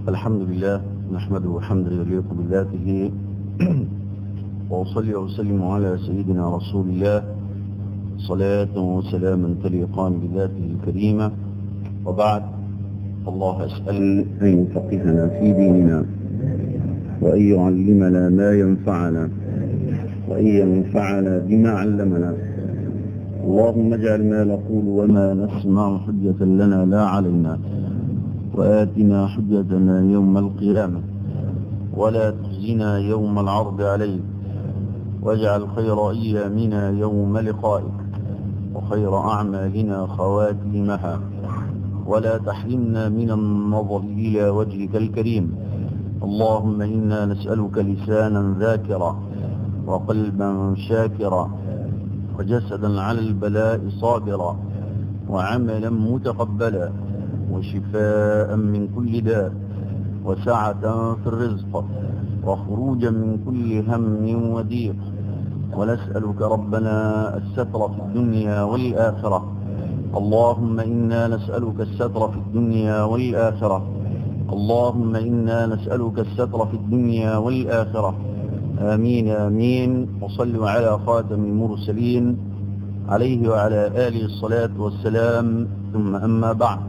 الحمد لله نحمده حمدا يليق بذاته وأصلي وأسلم على سيدنا رسول الله صلاة وسلاما تليقان بذاته الكريمة وبعد الله أسأل أن يفقهنا في ديننا وأن يعلمنا ما ينفعنا وأن ينفعنا بما علمنا اللهم اجعل ما نقول وما نسمع حجة لنا لا علينا وآتنا حجتنا يوم القيامة ولا تخزنا يوم العرض عليك واجعل خير أيامنا يوم لقائك وخير أعمالنا خواتيمها ولا تحرمنا من النظر إلى وجهك الكريم اللهم إنا نسألك لسانا ذاكرا وقلبا شاكرا وجسدا على البلاء صابرا وعملا متقبلا وشفاء من كل داء وسعة في الرزق وخروجا من كل هم وضيق ونسألك ربنا الستر في الدنيا والآخرة اللهم إنا نسألك الستر في الدنيا والآخرة اللهم إنا نسألك الستر في الدنيا والآخرة آمين آمين وصلوا على خاتم المرسلين عليه وعلى آله الصلاة والسلام ثم أما بعد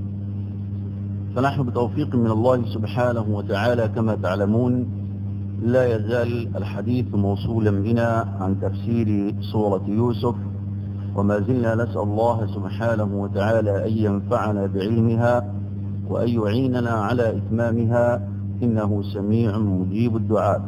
فنحن بتوفيق من الله سبحانه وتعالى كما تعلمون لا يزال الحديث موصولا بنا عن تفسير سورة يوسف وما زلنا نسأل الله سبحانه وتعالى أن ينفعنا بعلمها وأن يعيننا على إتمامها إنه سميع مجيب الدعاء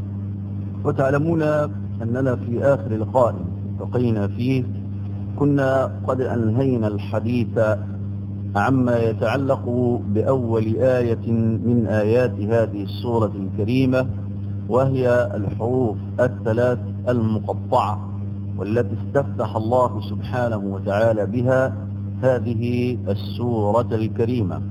وتعلمون أننا في آخر لقاء التقينا فيه كنا قد أنهينا الحديث عما يتعلق بأول آية من آيات هذه السورة الكريمة وهي الحروف الثلاث المقطعة والتي استفتح الله سبحانه وتعالى بها هذه السورة الكريمة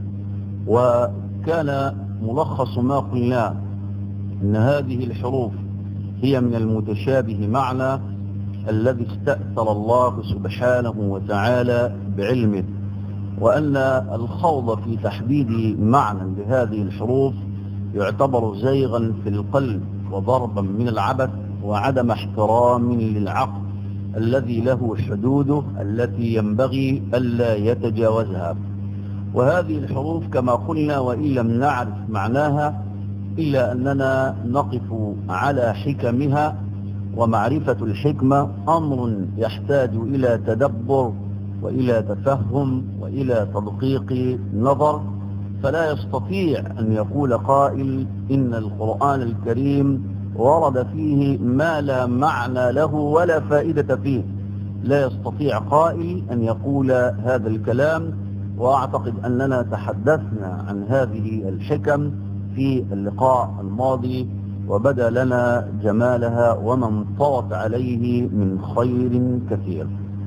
وكان ملخص ما قلناه أن هذه الحروف هي من المتشابه معنى الذي استأثر الله سبحانه وتعالى بعلمه وأن الخوض في تحديد معنى لهذه الحروف يعتبر زيغا في القلب وضربا من العبث وعدم احترام للعقل الذي له حدوده التي ينبغي ألا يتجاوزها وهذه الحروف كما قلنا وإن لم نعرف معناها إلا أننا نقف على حكمها ومعرفة الحكمة أمر يحتاج إلى تدبر وإلى تفهم وإلى تدقيق نظر فلا يستطيع أن يقول قائل إن القرآن الكريم ورد فيه ما لا معنى له ولا فائدة فيه لا يستطيع قائل أن يقول هذا الكلام وأعتقد أننا تحدثنا عن هذه الحكم في اللقاء الماضي وبدا لنا جمالها وما انطوت عليه من خير كثير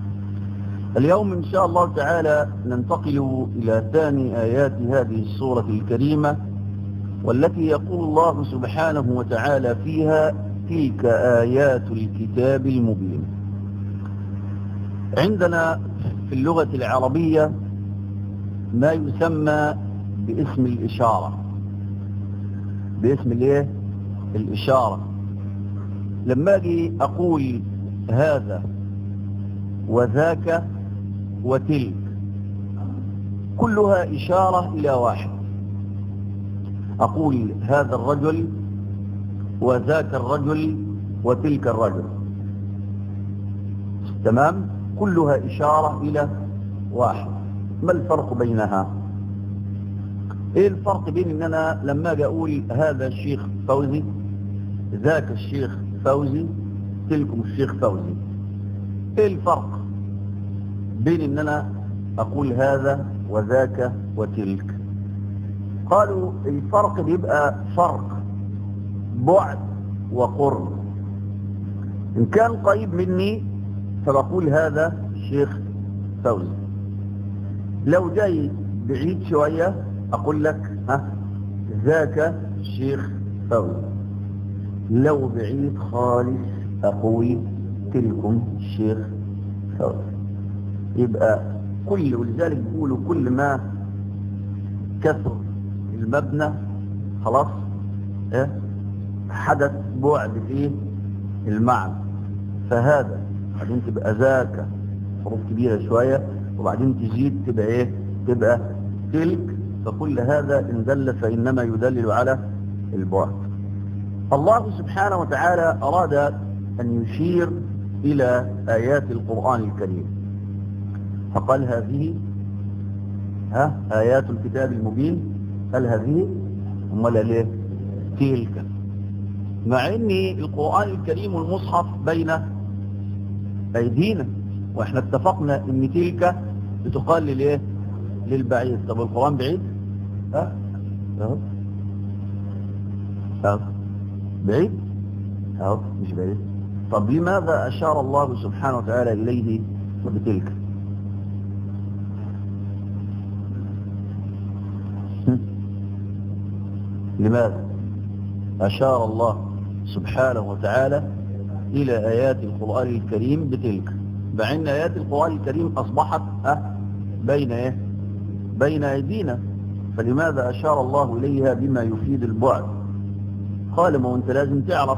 اليوم إن شاء الله تعالى ننتقل إلى ثاني آيات هذه السورة الكريمة والتي يقول الله سبحانه وتعالى فيها تلك آيات الكتاب المبين عندنا في اللغة العربية ما يسمى باسم الإشارة باسم الايه الإشارة لما أجي أقول هذا وذاك وتلك كلها إشارة إلى واحد أقول هذا الرجل وذاك الرجل وتلك الرجل تمام كلها إشارة إلى واحد ما الفرق بينها ايه الفرق بين ان انا لما اجي اقول هذا الشيخ فوزي ذاك الشيخ فوزي تلكم الشيخ فوزي ايه الفرق بين ان انا اقول هذا وذاك وتلك قالوا الفرق بيبقى فرق بعد وقرب ان كان قريب مني فبقول هذا الشيخ فوزي لو جاي بعيد شوية اقول لك ها ذاك الشيخ فوزي لو بعيد خالص اقول تلكم الشيخ فوزي يبقى كل ولذلك بيقولوا كل ما كثر المبنى خلاص إيه؟ حدث بعد في المعنى فهذا بعدين تبقى ذاك حروف كبيرة شوية وبعدين تزيد تبقى ايه تبقى تلك فكل هذا ان دل فإنما يدلل على البعد الله سبحانه وتعالى أراد أن يشير إلى آيات القرآن الكريم فقال هذه ها آيات الكتاب المبين قال هذه أمال ليه تلك مع ان القرآن الكريم والمصحف بين أيدينا واحنا اتفقنا ان تلك بتقال للايه للبعيد طب القرآن بعيد ها اهو اهو بعيد اهو مش بعيد طب لماذا اشار الله سبحانه وتعالى اليه بتلك لماذا اشار الله سبحانه وتعالى الى ايات القرآن الكريم بتلك مع ان ايات القرآن الكريم اصبحت أه بين ايه بين ايدينا فلماذا اشار الله اليها بما يفيد البعد قال ما انت لازم تعرف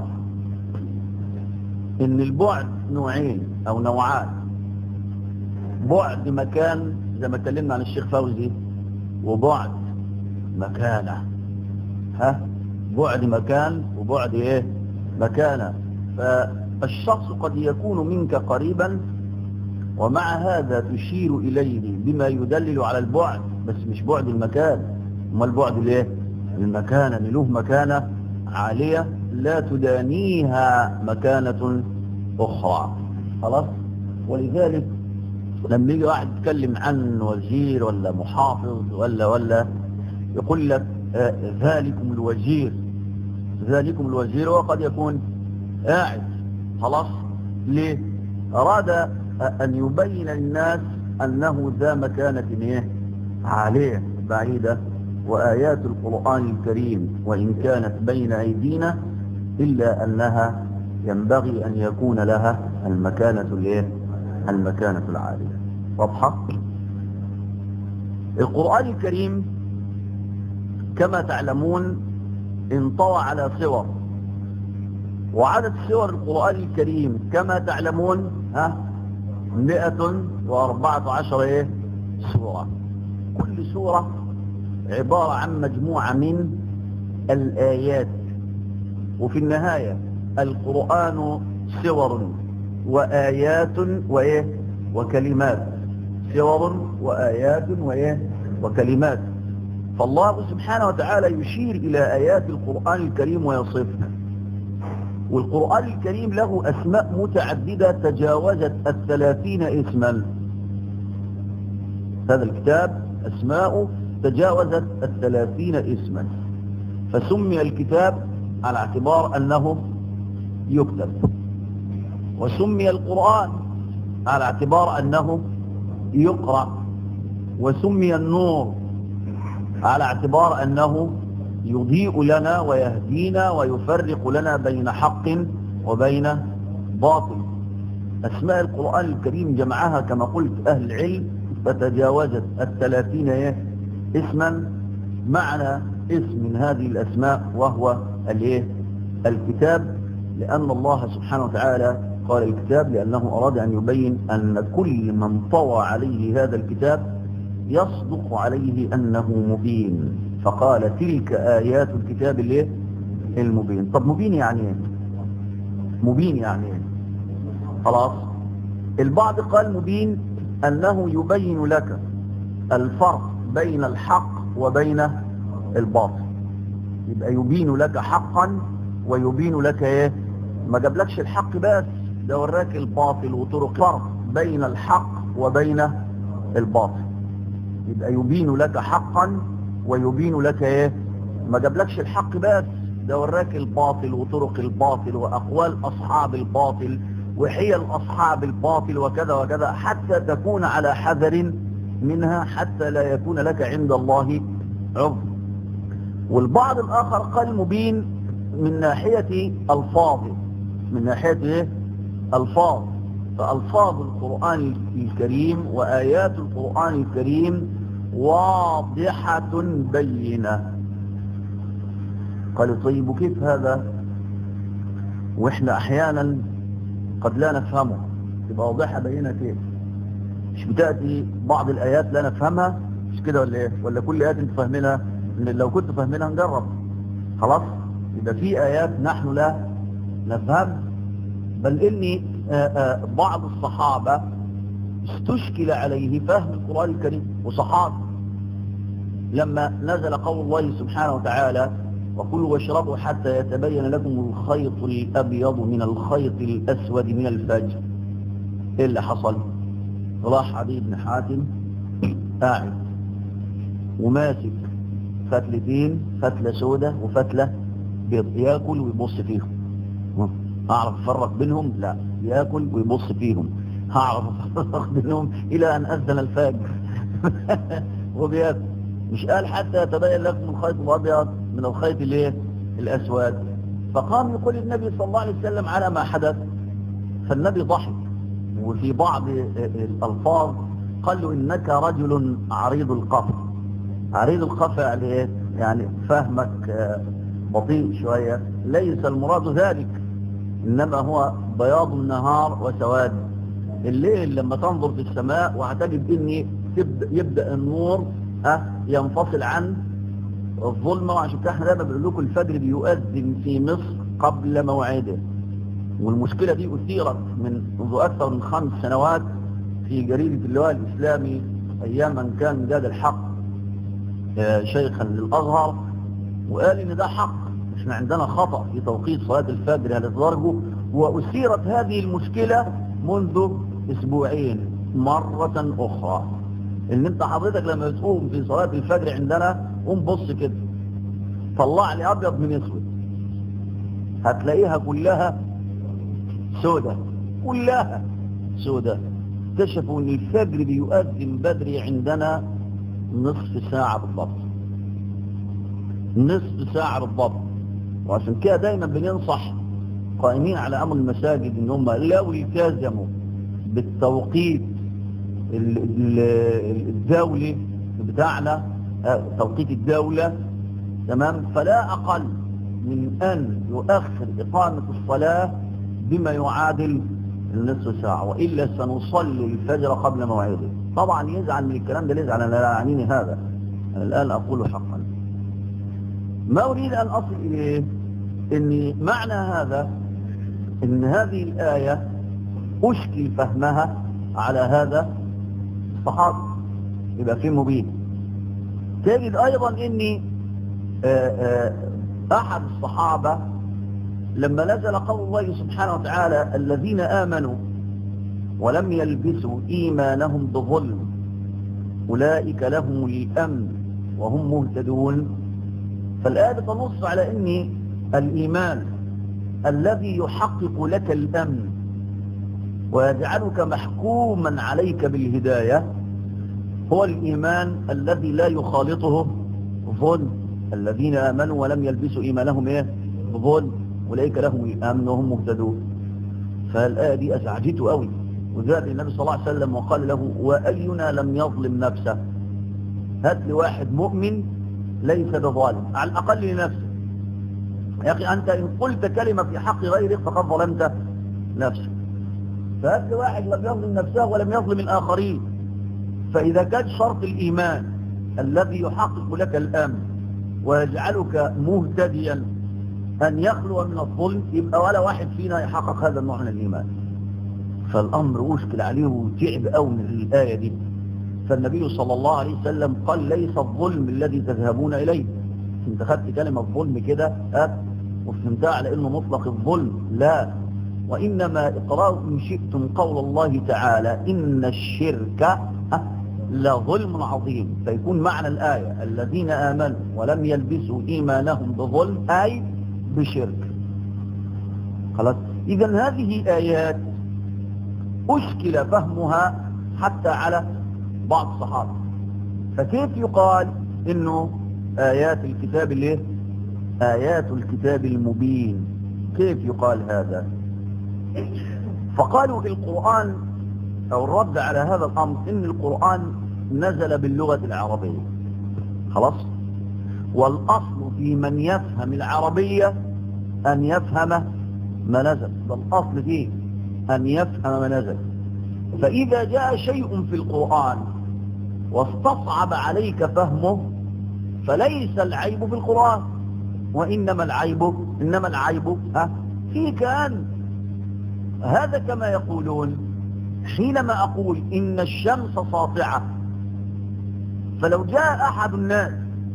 ان البعد نوعين او نوعان بعد مكان زي ما اتكلمنا عن الشيخ فوزي وبعد مكانه ها بعد مكان وبعد ايه مكانه فالشخص قد يكون منك قريبا ومع هذا تشير إليه بما يدلل على البعد بس مش بعد المكان ما البعد ليه المكانة له مكانة عالية لا تدانيها مكانة أخرى خلاص ولذلك لما يجي واحد يتكلم عن وزير ولا محافظ ولا ولا يقول لك آه ذلكم الوزير ذلكم الوزير وقد يكون قاعد خلاص ليه أراد أن يبين للناس أنه ذا مكانة إيه؟ عالية بعيدة وآيات القرآن الكريم وإن كانت بين أيدينا إلا أنها ينبغي أن يكون لها المكانة الإيه؟ المكانة العالية واضحة القرآن الكريم كما تعلمون انطوى على صور وعدد سور القرآن الكريم كما تعلمون ها مئة واربعة عشر ايه سورة كل سورة عبارة عن مجموعة من الآيات وفي النهاية القرآن سور وآيات وإيه وكلمات سور وآيات وإيه وكلمات فالله سبحانه وتعالى يشير إلى آيات القرآن الكريم ويصفها والقرآن الكريم له أسماء متعددة تجاوزت الثلاثين اسما هذا الكتاب أسماء تجاوزت الثلاثين اسما فسمي الكتاب على اعتبار أنه يكتب وسمي القرآن على اعتبار أنه يقرأ وسمي النور على اعتبار أنه يضيء لنا ويهدينا ويفرق لنا بين حق وبين باطل أسماء القرآن الكريم جمعها كما قلت أهل العلم فتجاوزت الثلاثين اسما معنى اسم من هذه الأسماء وهو الايه الكتاب لأن الله سبحانه وتعالى قال الكتاب لأنه أراد أن يبين أن كل من طوى عليه هذا الكتاب يصدق عليه أنه مبين فقال تلك آيات الكتاب الايه المبين طب مبين يعني ايه مبين يعني ايه خلاص البعض قال مبين أنه يبين لك الفرق بين الحق وبين الباطل يبقى يبين لك حقا ويبين لك ايه ما جابلكش الحق بس ده وراك الباطل وطرق فرق بين الحق وبين الباطل يبقى يبين لك حقا ويبين لك ايه ما جابلكش الحق بس ده وراك الباطل وطرق الباطل واقوال اصحاب الباطل وحيل اصحاب الباطل وكذا وكذا حتى تكون على حذر منها حتى لا يكون لك عند الله عذر والبعض الاخر قال مبين من ناحية الفاظه من ناحية ايه الفاظ فالفاظ القرآن الكريم وايات القرآن الكريم واضحة بينة قالوا طيب وكيف هذا واحنا احيانا قد لا نفهمه تبقى واضحة بينها كيف مش بتأتي بعض الآيات لا نفهمها مش كده ولا ايه ولا كل آيات انت فاهمينها لو كنت فاهمينها نجرب خلاص يبقى في آيات نحن لا نفهم بل إني آآ آآ بعض الصحابة استشكل عليه فهم القرآن الكريم وصحابه لما نزل قول الله سبحانه وتعالى وكلوا واشربوا حتى يتبين لكم الخيط الأبيض من الخيط الأسود من الفجر ايه اللي حصل راح عدي بن حاتم قاعد وماسك فتلتين فتلة سودة وفتلة بيض ياكل ويبص فيهم اعرف افرق بينهم لا ياكل ويبص فيهم هعرف افرق بينهم الى ان اذن الفجر وبياكل مش قال حتى يتبين لكم الخيط الابيض من الخيط الايه الاسود فقام يقول النبي صلى الله عليه وسلم على ما حدث فالنبي ضحك وفي بعض الالفاظ قال له انك رجل عريض القف عريض القف يعني ايه يعني فهمك بطيء شوية ليس المراد ذلك انما هو بياض النهار وسواد الليل لما تنظر في السماء وهتجد ان يبدأ النور ها ينفصل عن الظلمة وعشان كده احنا دايما بنقول لكم الفجر بيؤذن في مصر قبل موعده والمشكلة دي أثيرت من منذ أكثر من خمس سنوات في جريدة اللواء الإسلامي أيام أن كان مجاد الحق شيخا للأزهر وقال إن ده حق احنا عندنا خطأ في توقيت صلاة الفجر هل تدرجه وأثيرت هذه المشكلة منذ أسبوعين مرة أخرى إن أنت حضرتك لما تقوم في صلاة الفجر عندنا قوم بص كده طلع لي أبيض من أسود هتلاقيها كلها سودة كلها سودة اكتشفوا ان الفجر بيؤذن بدري عندنا نصف ساعة بالضبط نصف ساعة بالضبط وعشان كده دايما بننصح قائمين على امر المساجد ان هم لو التزموا بالتوقيت الدولي بتاعنا توقيت الدولة تمام فلا اقل من ان يؤخر اقامة الصلاة بما يعادل النصف ساعة وإلا سنصلي الفجر قبل موعده طبعا يزعل من الكلام ده يزعل أنا لا يعنيني هذا أنا الآن أقول حقا ما أريد أن أصل إليه إن معنى هذا إن هذه الآية أشكل فهمها على هذا الصحابة يبقى في مبين تجد أيضا إني أحد الصحابة لما نزل قول الله سبحانه وتعالى الذين آمنوا ولم يلبسوا إيمانهم بظلم أولئك لهم الأمن وهم مهتدون فالآية تنص على أن الإيمان الذي يحقق لك الأمن ويجعلك محكوما عليك بالهداية هو الإيمان الذي لا يخالطه ظلم الذين آمنوا ولم يلبسوا إيمانهم إيه؟ بظلم أولئك لهم الأمن وهم مهتدون فالآية دي أزعجته قوي وذهب النبي صلى الله عليه وسلم وقال له وأينا لم يظلم نفسه هات لي واحد مؤمن ليس بظالم على الأقل لنفسه يا أخي أنت إن قلت كلمة في حق غيرك فقد ظلمت نفسك فهات لي واحد لم يظلم نفسه ولم يظلم الآخرين فإذا كان شرط الإيمان الذي يحقق لك الأمن ويجعلك مهتديا أن يخلو من الظلم يبقى ولا واحد فينا يحقق هذا النوع من الإيمان فالأمر أشكل عليه وتعب أو من الآية دي فالنبي صلى الله عليه وسلم قال ليس الظلم الذي تذهبون إليه انت خدت كلمة ظلم كده أه وفهمتها على أنه مطلق الظلم لا وإنما إقرار إن شئتم قول الله تعالى إن الشرك أه لظلم عظيم فيكون معنى الآية الذين آمنوا ولم يلبسوا إيمانهم بظلم أي بشرك خلاص إذا هذه آيات أشكل فهمها حتى على بعض الصحابة فكيف يقال إنه آيات الكتاب الايه آيات الكتاب المبين كيف يقال هذا فقالوا القرآن أو الرد على هذا الأمر إن القرآن نزل باللغة العربية خلاص والأصل في من يفهم العربية أن يفهم ما نزل ده الأصل فيه أن يفهم ما نزل فإذا جاء شيء في القرآن واستصعب عليك فهمه فليس العيب في القرآن وإنما العيب إنما العيب ها فيك أنت هذا كما يقولون حينما أقول إن الشمس ساطعة فلو جاء أحد الناس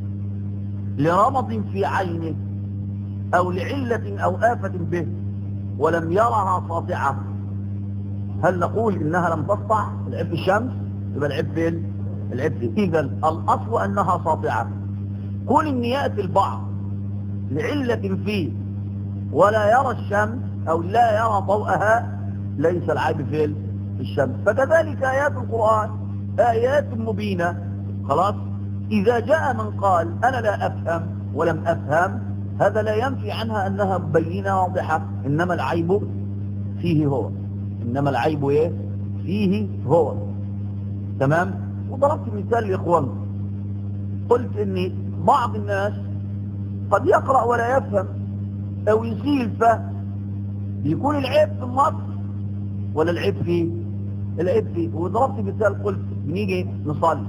لرمض في عينه أو لعلة أو آفة به ولم يرها ساطعة هل نقول إنها لم تسطع العب في الشمس يبقى العب فين العب فين إذا الأصل أنها ساطعة كل إن يأتي البعض لعلة فيه ولا يرى الشمس أو لا يرى ضوءها ليس العيب فين في الشمس فكذلك آيات القرآن آيات مبينة خلاص إذا جاء من قال أنا لا أفهم ولم أفهم هذا لا ينفي عنها أنها بينة واضحة إنما العيب فيه هو إنما العيب إيه فيه هو تمام وضربت مثال لإخوان قلت إن بعض الناس قد يقرأ ولا يفهم أو يسيء الفهم بيكون العيب في النص ولا العيب فيه العيب فيه وضربت مثال قلت بنيجي نصلي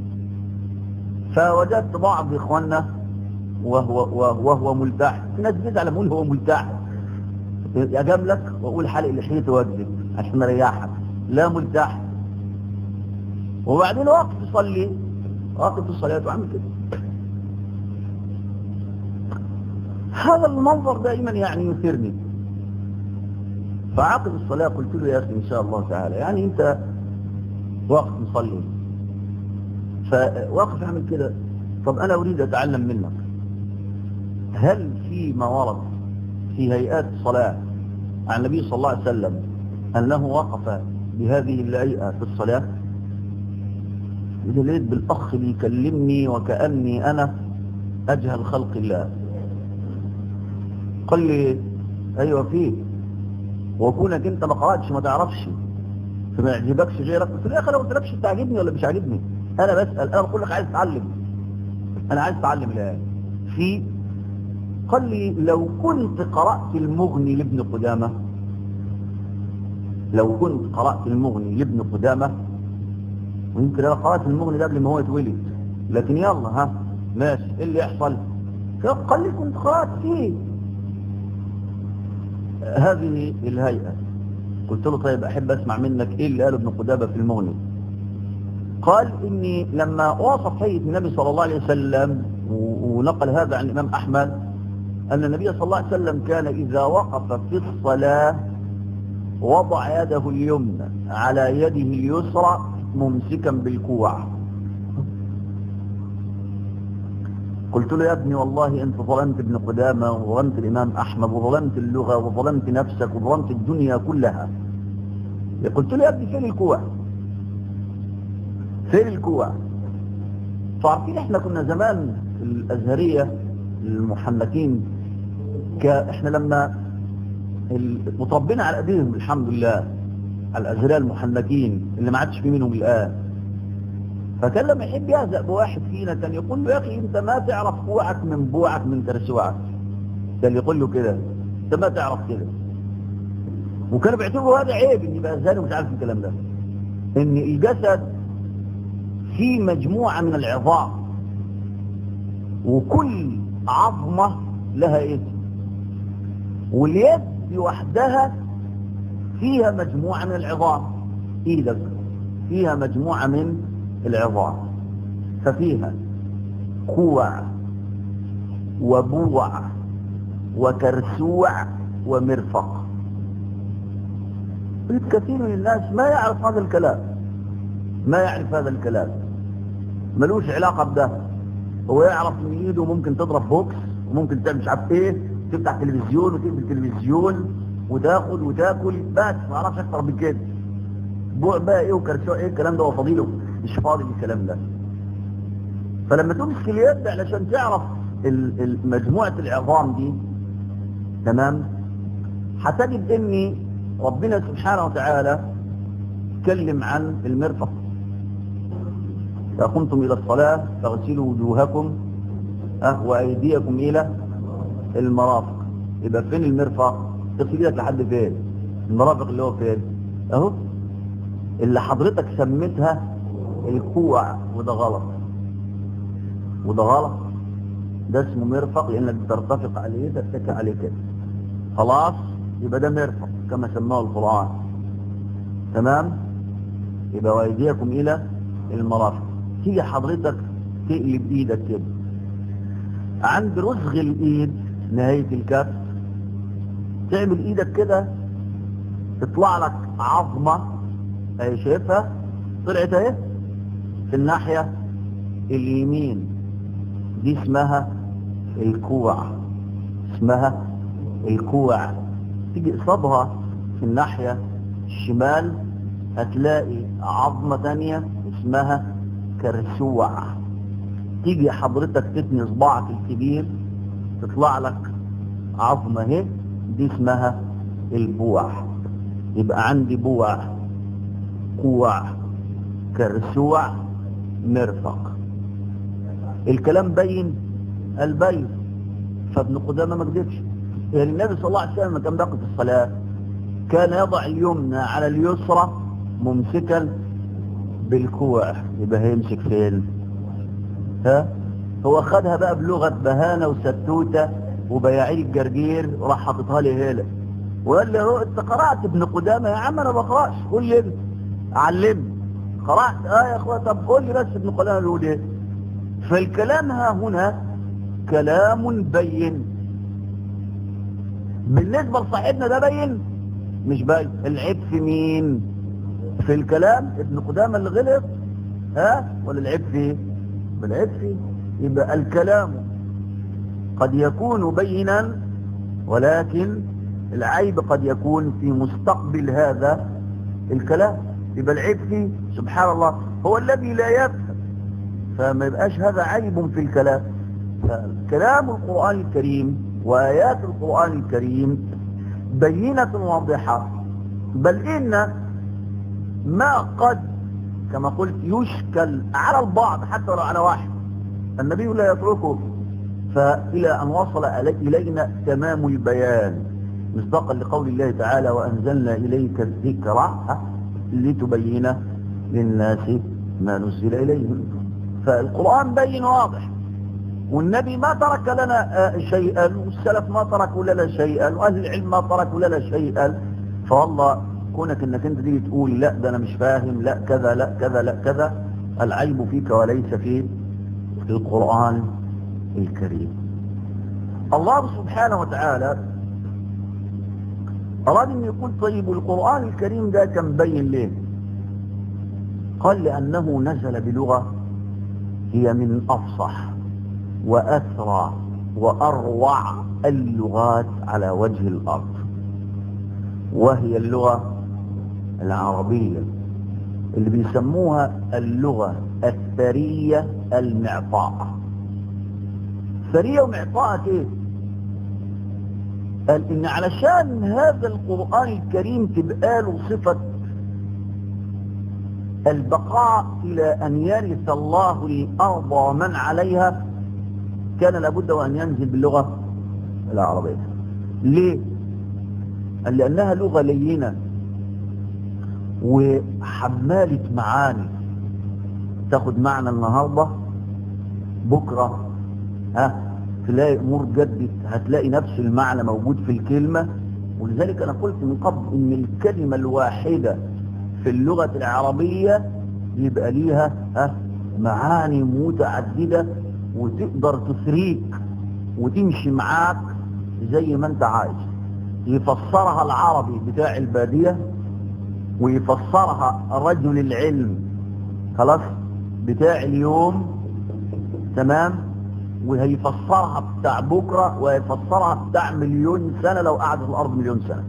فوجدت بعض إخواننا وهو, وهو ملتحي في ناس بيزعل لما اقول هو ملتحي اجاملك واقول حلق لحيته واكذب عشان اريحك لا ملتحي وبعدين وقت تصلي وقت الصلاه وعمل كده هذا المنظر دائما يعني يثيرني فعقب الصلاه قلت له يا اخي ان شاء الله تعالى يعني انت وقت نصلي فواقف اعمل كده طب انا اريد اتعلم منك هل في ما ورد في هيئات الصلاة عن النبي صلى الله عليه وسلم أنه وقف بهذه الهيئة في الصلاة إذا لقيت بالأخ بيكلمني وكأني أنا أجهل خلق الله قال لي أيوة فيه وكونك أنت ما قرأتش ما تعرفش فما يعجبكش غيرك قلت له يا أخي أنا ما قلتلكش تعجبني ولا مش عاجبني أنا بسأل أنا بقول لك عايز أتعلم أنا عايز أتعلم الآن في قال لي لو كنت قرأت المغني لابن قدامة لو كنت قرأت المغني لابن قدامة ويمكن انا قرأت المغني ده قبل ما هو يتولد لكن يلا ها ماشي ايه اللي يحصل قال لي كنت قرأت فيه هذه الهيئة قلت له طيب احب اسمع منك ايه اللي قاله ابن قدامة في المغني قال اني لما وصف هيئة النبي صلى الله عليه وسلم ونقل هذا عن الامام احمد أن النبي صلى الله عليه وسلم كان إذا وقف في الصلاة وضع يده اليمنى على يده اليسرى ممسكا بالكوع قلت له يا ابني والله أنت ظلمت ابن قدامة وظلمت الإمام أحمد وظلمت اللغة وظلمت نفسك وظلمت الدنيا كلها قلت له يا ابني فين الكوع فين الكوع فعارفين احنا كنا زمان الأزهرية المحنكين احنا لما مطبنا على ايديهم الحمد لله على الازهرياء المحنكين اللي ما عادش في منهم الان فكان لما يحب يهزأ بواحد فينا كان يقول له يا اخي انت ما تعرف كوعك من بوعك من ترسوعك ده اللي يقول له كده انت ما تعرف كده وكانوا بيعتبروا هذا عيب ان يبقى زاني ومش عارف الكلام ده ان الجسد فيه مجموعه من العظام وكل عظمة لها اسم واليد لوحدها فيها مجموعة من العظام ايدك فيها مجموعة من العظام ففيها كوع وبوع وكرسوع ومرفق الكثير من الناس ما يعرف هذا الكلام ما يعرف هذا الكلام ملوش علاقة بده هو يعرف ان ايده ممكن تضرب بوكس وممكن تعمل مش عارف ايه تفتح تلفزيون وتقفل تلفزيون وتاخد وتاكل بس ما اعرفش اكتر من كده بوع بقى ايه وكرسوع ايه الكلام ده هو فضيله مش فاضي الكلام ده فلما تمسك اليد علشان تعرف مجموعة العظام دي تمام هتجد ان ربنا سبحانه وتعالى تكلم عن المرفق إذا قمتم إلى الصلاة فاغسلوا وجوهكم أه وأيديكم إلى المرافق يبقى فين المرفق تصل ايدك لحد فين المرافق اللي هو فين اهو اللي حضرتك سميتها الكوع وده غلط وده غلط ده اسمه مرفق لانك بترتفق عليه تتكى عليه كده خلاص يبقى ده مرفق كما سماه القرآن تمام يبقى وايديكم الى المرافق تيجي حضرتك تقلب ايدك كده عند رزغ الايد نهاية الكف تعمل ايدك كده تطلع لك عظمة اهي شايفها طلعت اهي في الناحية اليمين دي اسمها الكوع اسمها الكوع تيجي قصادها في الناحية الشمال هتلاقي عظمة تانية اسمها كرسوع تيجي حضرتك تتني صباعك الكبير تطلع لك عظمة اهي دي اسمها البوع يبقى عندي بوع كوع كرسوع مرفق الكلام بين البين فابن قدامه ما كذبش يعني النبي صلى الله عليه وسلم كان باقي في الصلاة كان يضع اليمنى على اليسرى ممسكا بالكوع يبقى هيمسك فين ها هو خدها بقى بلغة بهانة وستوتة وبياعين الجرجير وراح حاططها لي هيلة وقال لي هو انت قرأت ابن قدامة يا عم انا بقرأش قول لي انت علمني قرأت اه يا اخوة طب قول لي بس ابن قدامة بيقول ايه فالكلام ها هنا كلام بين بالنسبة لصاحبنا ده بين مش باين العيب في مين في الكلام ابن قدامة اللي غلط ها ولا العيب فيه بالعيب فيه يبقى الكلام قد يكون بينا ولكن العيب قد يكون في مستقبل هذا الكلام يبقى العيب فيه سبحان الله هو الذي لا يفهم فما يبقاش هذا عيب في الكلام فكلام القرآن الكريم وآيات القرآن الكريم بينة واضحة بل إن ما قد كما قلت يشكل على البعض حتى لو على واحد النبي لا يتركه فإلى أن وصل إلينا تمام البيان مصداقا لقول الله تعالى وأنزلنا إليك الذكر لتبين للناس ما نزل إليهم فالقرآن بين واضح والنبي ما ترك لنا شيئا والسلف ما تركوا لنا شيئا واهل العلم ما تركوا لنا شيئا فوالله كونك انك انت تيجي تقول لا ده انا مش فاهم لا كذا لا كذا لا كذا العيب فيك وليس في في القرآن الكريم الله سبحانه وتعالى أراد أن يقول طيب القرآن الكريم ده كان بين ليه قال لأنه نزل بلغة هي من أفصح وأثرى وأروع اللغات على وجه الأرض وهي اللغة العربية اللي بيسموها اللغة الثرية المعطاء ثرية ومعطاء ايه قال ان علشان هذا القرآن الكريم تبقى له صفة البقاء الى ان يرث الله الارض ومن عليها كان لابد وان ينزل باللغة العربية ليه قال لانها لغة لينة وحمالة معاني تاخد معنى النهاردة بكرة ها تلاقي امور جدت هتلاقي نفس المعنى موجود في الكلمة ولذلك انا قلت من قبل ان الكلمة الواحدة في اللغة العربية يبقى ليها ها معاني متعددة وتقدر تثريك وتمشي معاك زي ما انت عايز يفسرها العربي بتاع البادية ويفسرها رجل العلم خلاص بتاع اليوم تمام وهيفسرها بتاع بكرة وهيفسرها بتاع مليون سنة لو قعدت الأرض مليون سنة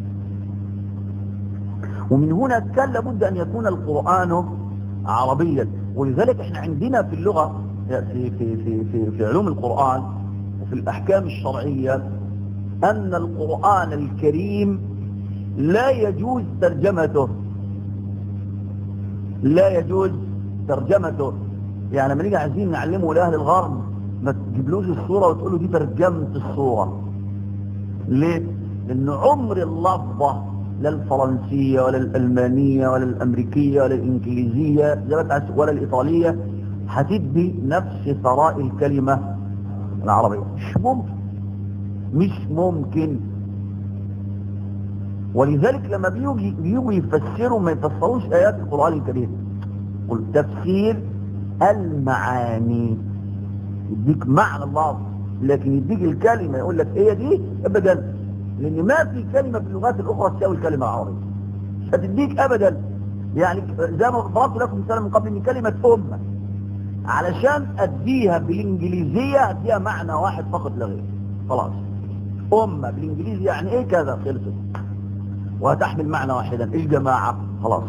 ومن هنا كان لابد أن يكون القرآن عربيا ولذلك احنا عندنا في اللغة في, في, في, في, في علوم القرآن وفي الأحكام الشرعية أن القرآن الكريم لا يجوز ترجمته لا يجوز ترجمته يعني لما نيجي عايزين نعلمه لأهل الغرب ما تجيبلوش الصورة وتقول له دي ترجمة الصورة ليه؟ لأن عمر اللفظة لا الفرنسية ولا الألمانية ولا الأمريكية ولا الإنجليزية ولا الإيطالية هتدي نفس ثراء الكلمة العربية مش ممكن مش ممكن ولذلك لما بيجوا بيجوا يفسروا ما يفسروش آيات القرآن الكريم قل تفسير المعاني يديك معنى اللفظ لكن يديك الكلمة يقول لك ايه دي ابدا لان ما في كلمة في اللغات الاخرى تساوي الكلمة العربية مش هتديك ابدا يعني زي ما ضربت لكم مثال من قبل ان كلمة امة علشان اديها بالانجليزية اديها معنى واحد فقط لا غير خلاص امة بالانجليزي يعني ايه كذا خلصت وهتحمل معنى واحدا الجماعة خلاص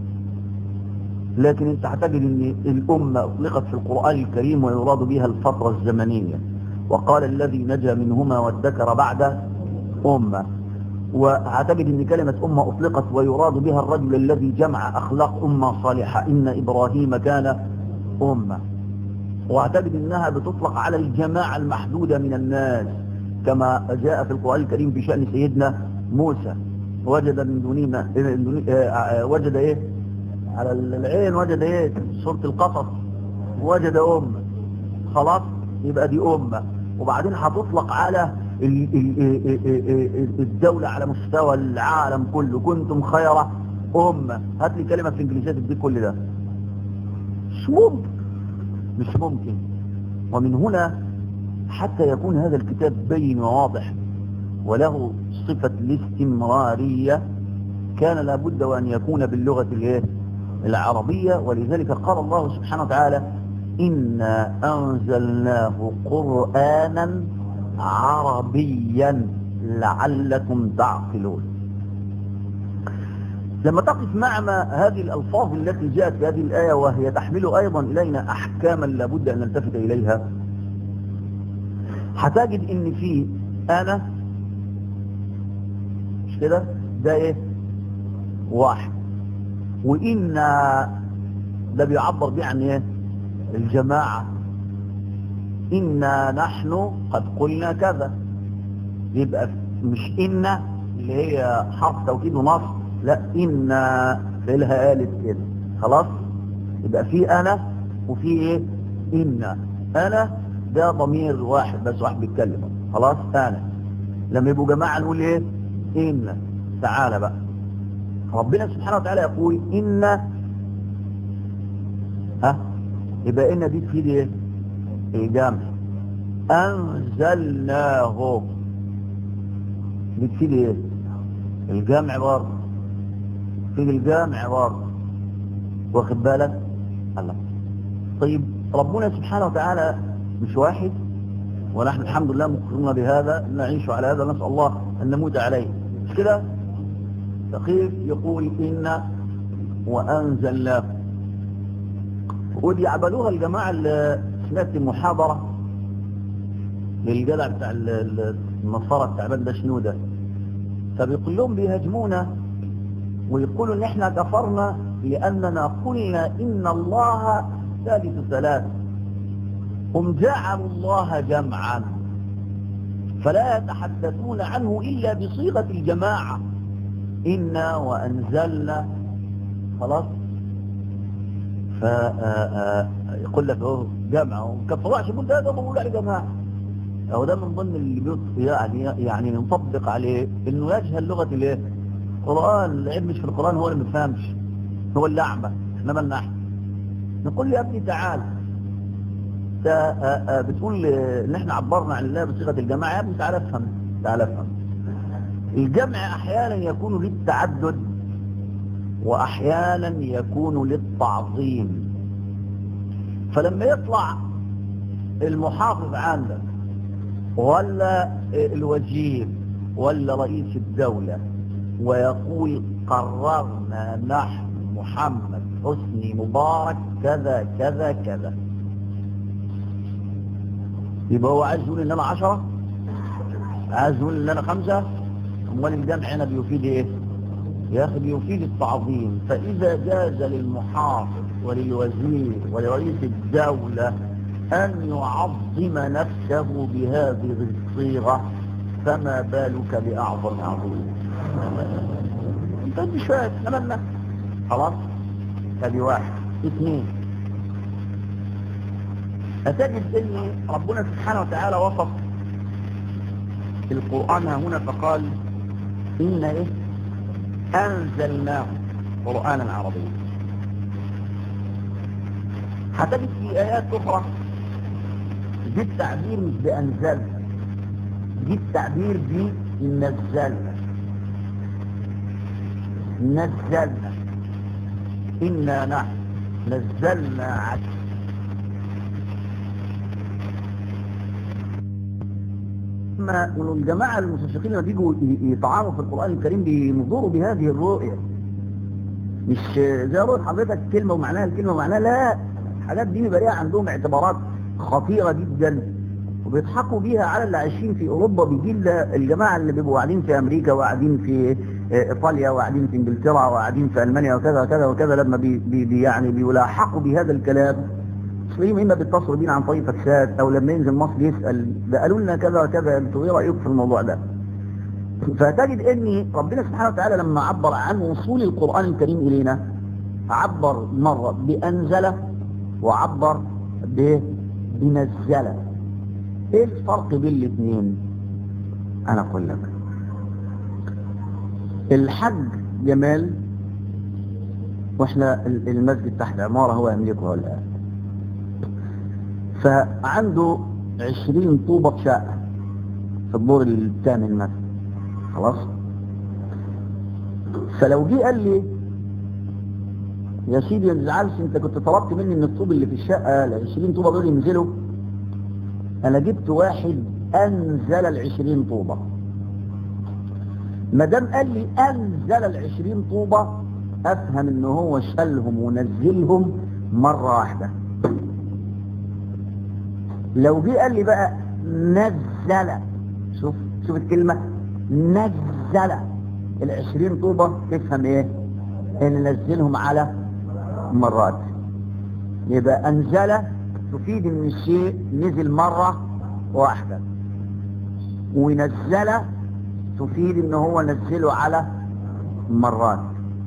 لكن انت هتجد ان الامة اطلقت في القرآن الكريم ويراد بها الفترة الزمنية وقال الذي نجا منهما وادكر بعد امة وهتجد ان كلمة امة اطلقت ويراد بها الرجل الذي جمع اخلاق امة صالحة ان ابراهيم كان امة وهتجد انها بتطلق على الجماعة المحدودة من الناس كما جاء في القرآن الكريم في شأن سيدنا موسى وجد من دونهما وجد ايه على العين وجد ايه سورة القصص وجد أمة خلاص يبقى دي أمة وبعدين هتطلق على الدولة على مستوى العالم كله كنتم خير أمة هات لي كلمة في الإنجليزية تدي كل ده مش ممكن مش ممكن ومن هنا حتى يكون هذا الكتاب بين وواضح وله صفة الاستمرارية كان لابد وأن يكون باللغة الايه العربية ولذلك قال الله سبحانه وتعالى إنا أنزلناه قرآنا عربيا لعلكم تعقلون لما تقف مع ما هذه الألفاظ التي جاءت في هذه الآية وهي تحمل أيضا إلينا أحكاما لابد أن نلتفت إليها هتجد إن في أنا مش كده ده إيه واحد وإن ده بيعبر بيه عن إيه الجماعة إنا نحن قد قلنا كذا يبقى مش إن اللي هي حرف توكيد ونص لا إن فعلها قالت كده خلاص يبقى في أنا وفي إيه إن أنا ده ضمير واحد بس واحد بيتكلم خلاص أنا لما يبقوا جماعة نقول إيه إن تعالى بقى ربنا سبحانه وتعالى يقول إن ها يبقى إن دي تفيد إيه الجمع أنزلناه دي تفيد إيه الجمع برضه في الجامع برضه واخد بالك الله طيب ربنا سبحانه وتعالى مش واحد ونحن الحمد لله مقرون بهذا نعيش على هذا نسأل الله أن نموت عليه مش كده فقيف يقول إن وأنزلناه ودي عملوها الجماعة اللي سمعت محاضرة للجدع بتاع النصارى التعبان ده شنو ده فبيقول لهم بيهاجمونا ويقولوا ان احنا كفرنا لاننا قلنا ان الله ثالث ثلاث هم جعلوا الله جمعا فلا يتحدثون عنه الا بصيغة الجماعة انا وانزلنا خلاص فيقول لك اهو جمع وكفروا يقول ده ده بقول عليه جماعة اهو ده من ضمن اللي بيط يعني يعني نطبق عليه انه يجهل لغة الايه القرآن العيب مش في القرآن هو اللي ما بيفهمش هو اللي أعمى احنا مالنا احنا نقول يا ابني تعال بتقول ان احنا عبرنا عن الله بصيغة الجماعة يا ابني تعال افهم تعال افهم الجمع احيانا يكون للتعدد واحيانا يكون للتعظيم فلما يطلع المحافظ عندك ولا الوزير ولا رئيس الدولة ويقول قررنا نحن محمد حسني مبارك كذا كذا كذا يبقى هو عايز يقول ان انا عشرة عايز يقول ان انا خمسة امال الجمع هنا بيفيد ايه يا اخي بيفيد التعظيم فاذا جاز للمحافظ وللوزير ولرئيس الدولة أن يعظم نفسه بهذه الصيغة فما بالك بأعظم عظيم انت شوية أمامنا خلاص ادي واحد اثنين أتجد أن ربنا سبحانه وتعالى وصف القرآن هنا فقال إن إيه أنزلناه قرآنا عربيا هتجد في آيات أخرى دي التعبير مش بأنزل دي التعبير بنزلنا نزلنا إنا نحن نزلنا على ما الجماعة المستشرقين لما بيجوا يطعنوا في القرآن الكريم بينظروا بهذه الرؤية مش زي رؤية حضرتك كلمة ومعناها الكلمة ومعناها لا الحاجات دي بيبقى ليها عندهم اعتبارات خطيرة جدا وبيضحكوا بيها على اللي عايشين في اوروبا بيجي الجماعة اللي بيبقوا قاعدين في امريكا وقاعدين في ايطاليا وقاعدين في انجلترا وقاعدين في المانيا وكذا وكذا وكذا لما بي بي يعني بيلاحقوا بهذا الكلام تلاقيهم اما بيتصلوا بينا عن طريق فاكسات او لما ينزل مصر يسال ده قالوا لنا كذا وكذا انتوا ايه رايكم في الموضوع ده؟ فتجد ان ربنا سبحانه وتعالى لما عبر عن وصول القران الكريم الينا عبر مره بانزل وعبر بنزل ايه الفرق بين الاثنين انا اقول لك الحج جمال واحنا المسجد تحت عمارة هو يملكها الآن فعنده عشرين طوبة شقة في الدور الثامن مثلا خلاص فلو جه قال لي يا سيدي ما تزعلش انت كنت طلبت مني ان الطوب اللي في الشقة ال 20 طوبة دول ينزلوا انا جبت واحد انزل ال 20 طوبة ما دام قال لي انزل ال 20 طوبة افهم ان هو شالهم ونزلهم مرة واحدة لو جه قال لي بقى نزل شوف شوف الكلمة نزل ال 20 طوبة تفهم ايه ان نزلهم على مرات يبقى انزل تفيد ان الشيء نزل مرة واحدة ونزل تفيد ان هو نزله على مرات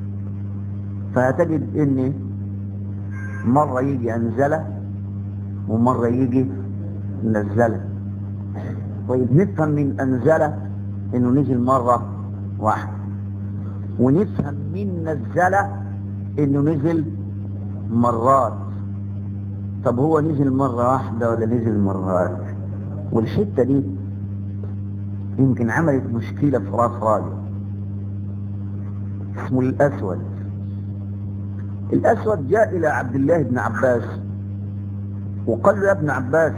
فتجد ان مرة يجي انزله ومرة يجي نزله طيب نفهم من انزله انه نزل مرة واحدة ونفهم من نزله انه نزل مرات طب هو نزل مرة واحدة ولا نزل مرات والحتة دي يمكن عملت مشكلة في راس راجل اسمه الأسود الأسود جاء إلى عبد الله بن عباس وقال له يا ابن عباس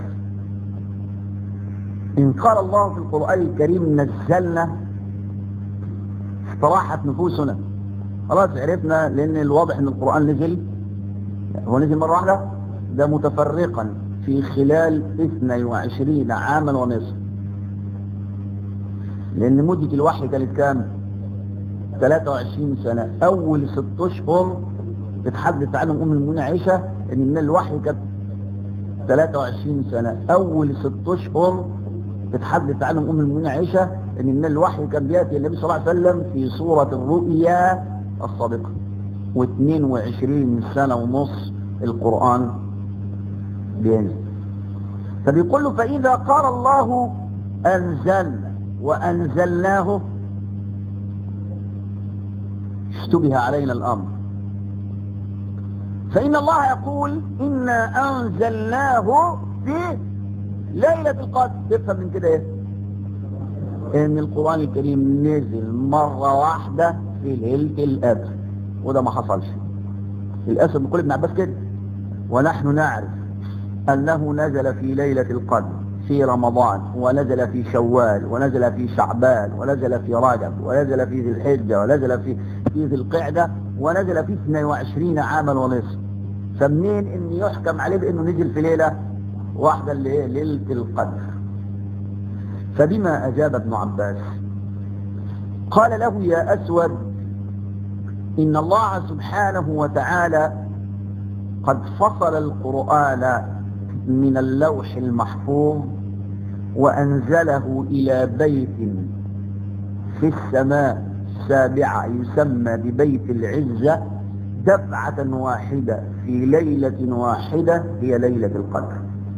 إن قال الله في القرآن الكريم نزلنا استراحت نفوسنا خلاص عرفنا لأن الواضح أن القرآن نزل هو نزل مرة واحدة ده متفرقا في خلال 22 عاما ونصف لأن مدة الوحي كانت كام 23 سنة أول ست أشهر بتحدث عنهم أم المؤمنين عائشة إن من الوحي كانت 23 سنة أول ست أشهر بتحدث عنهم أم المؤمنين عائشة إن من الوحي كان بيأتي النبي صلى الله عليه وسلم في صورة الرؤيا الصادقة و22 سنة ونص القرآن بينزل فبيقول له فإذا قال الله أنزلنا وأنزلناه اشتبه علينا الأمر فإن الله يقول إنا أنزلناه في ليلة القدر تفهم من كده إيه إن القرآن الكريم نزل مرة واحدة في ليلة القدر وده ما حصلش الأسد بيقول ابن عباس كده ونحن نعرف أنه نزل في ليلة القدر في رمضان ونزل في شوال ونزل في شعبان ونزل في رجب ونزل في ذي الحجة ونزل في في ذي القعدة ونزل في 22 عاما ونصف فمنين ان يحكم عليه بانه نزل في ليلة واحدة اللي هي ليلة القدر فبما اجاب ابن عباس قال له يا اسود ان الله سبحانه وتعالى قد فصل القرآن من اللوح المحفوظ وأنزله إلى بيت في السماء السابعة يسمى ببيت العزة دفعة واحدة في ليلة واحدة هي ليلة القدر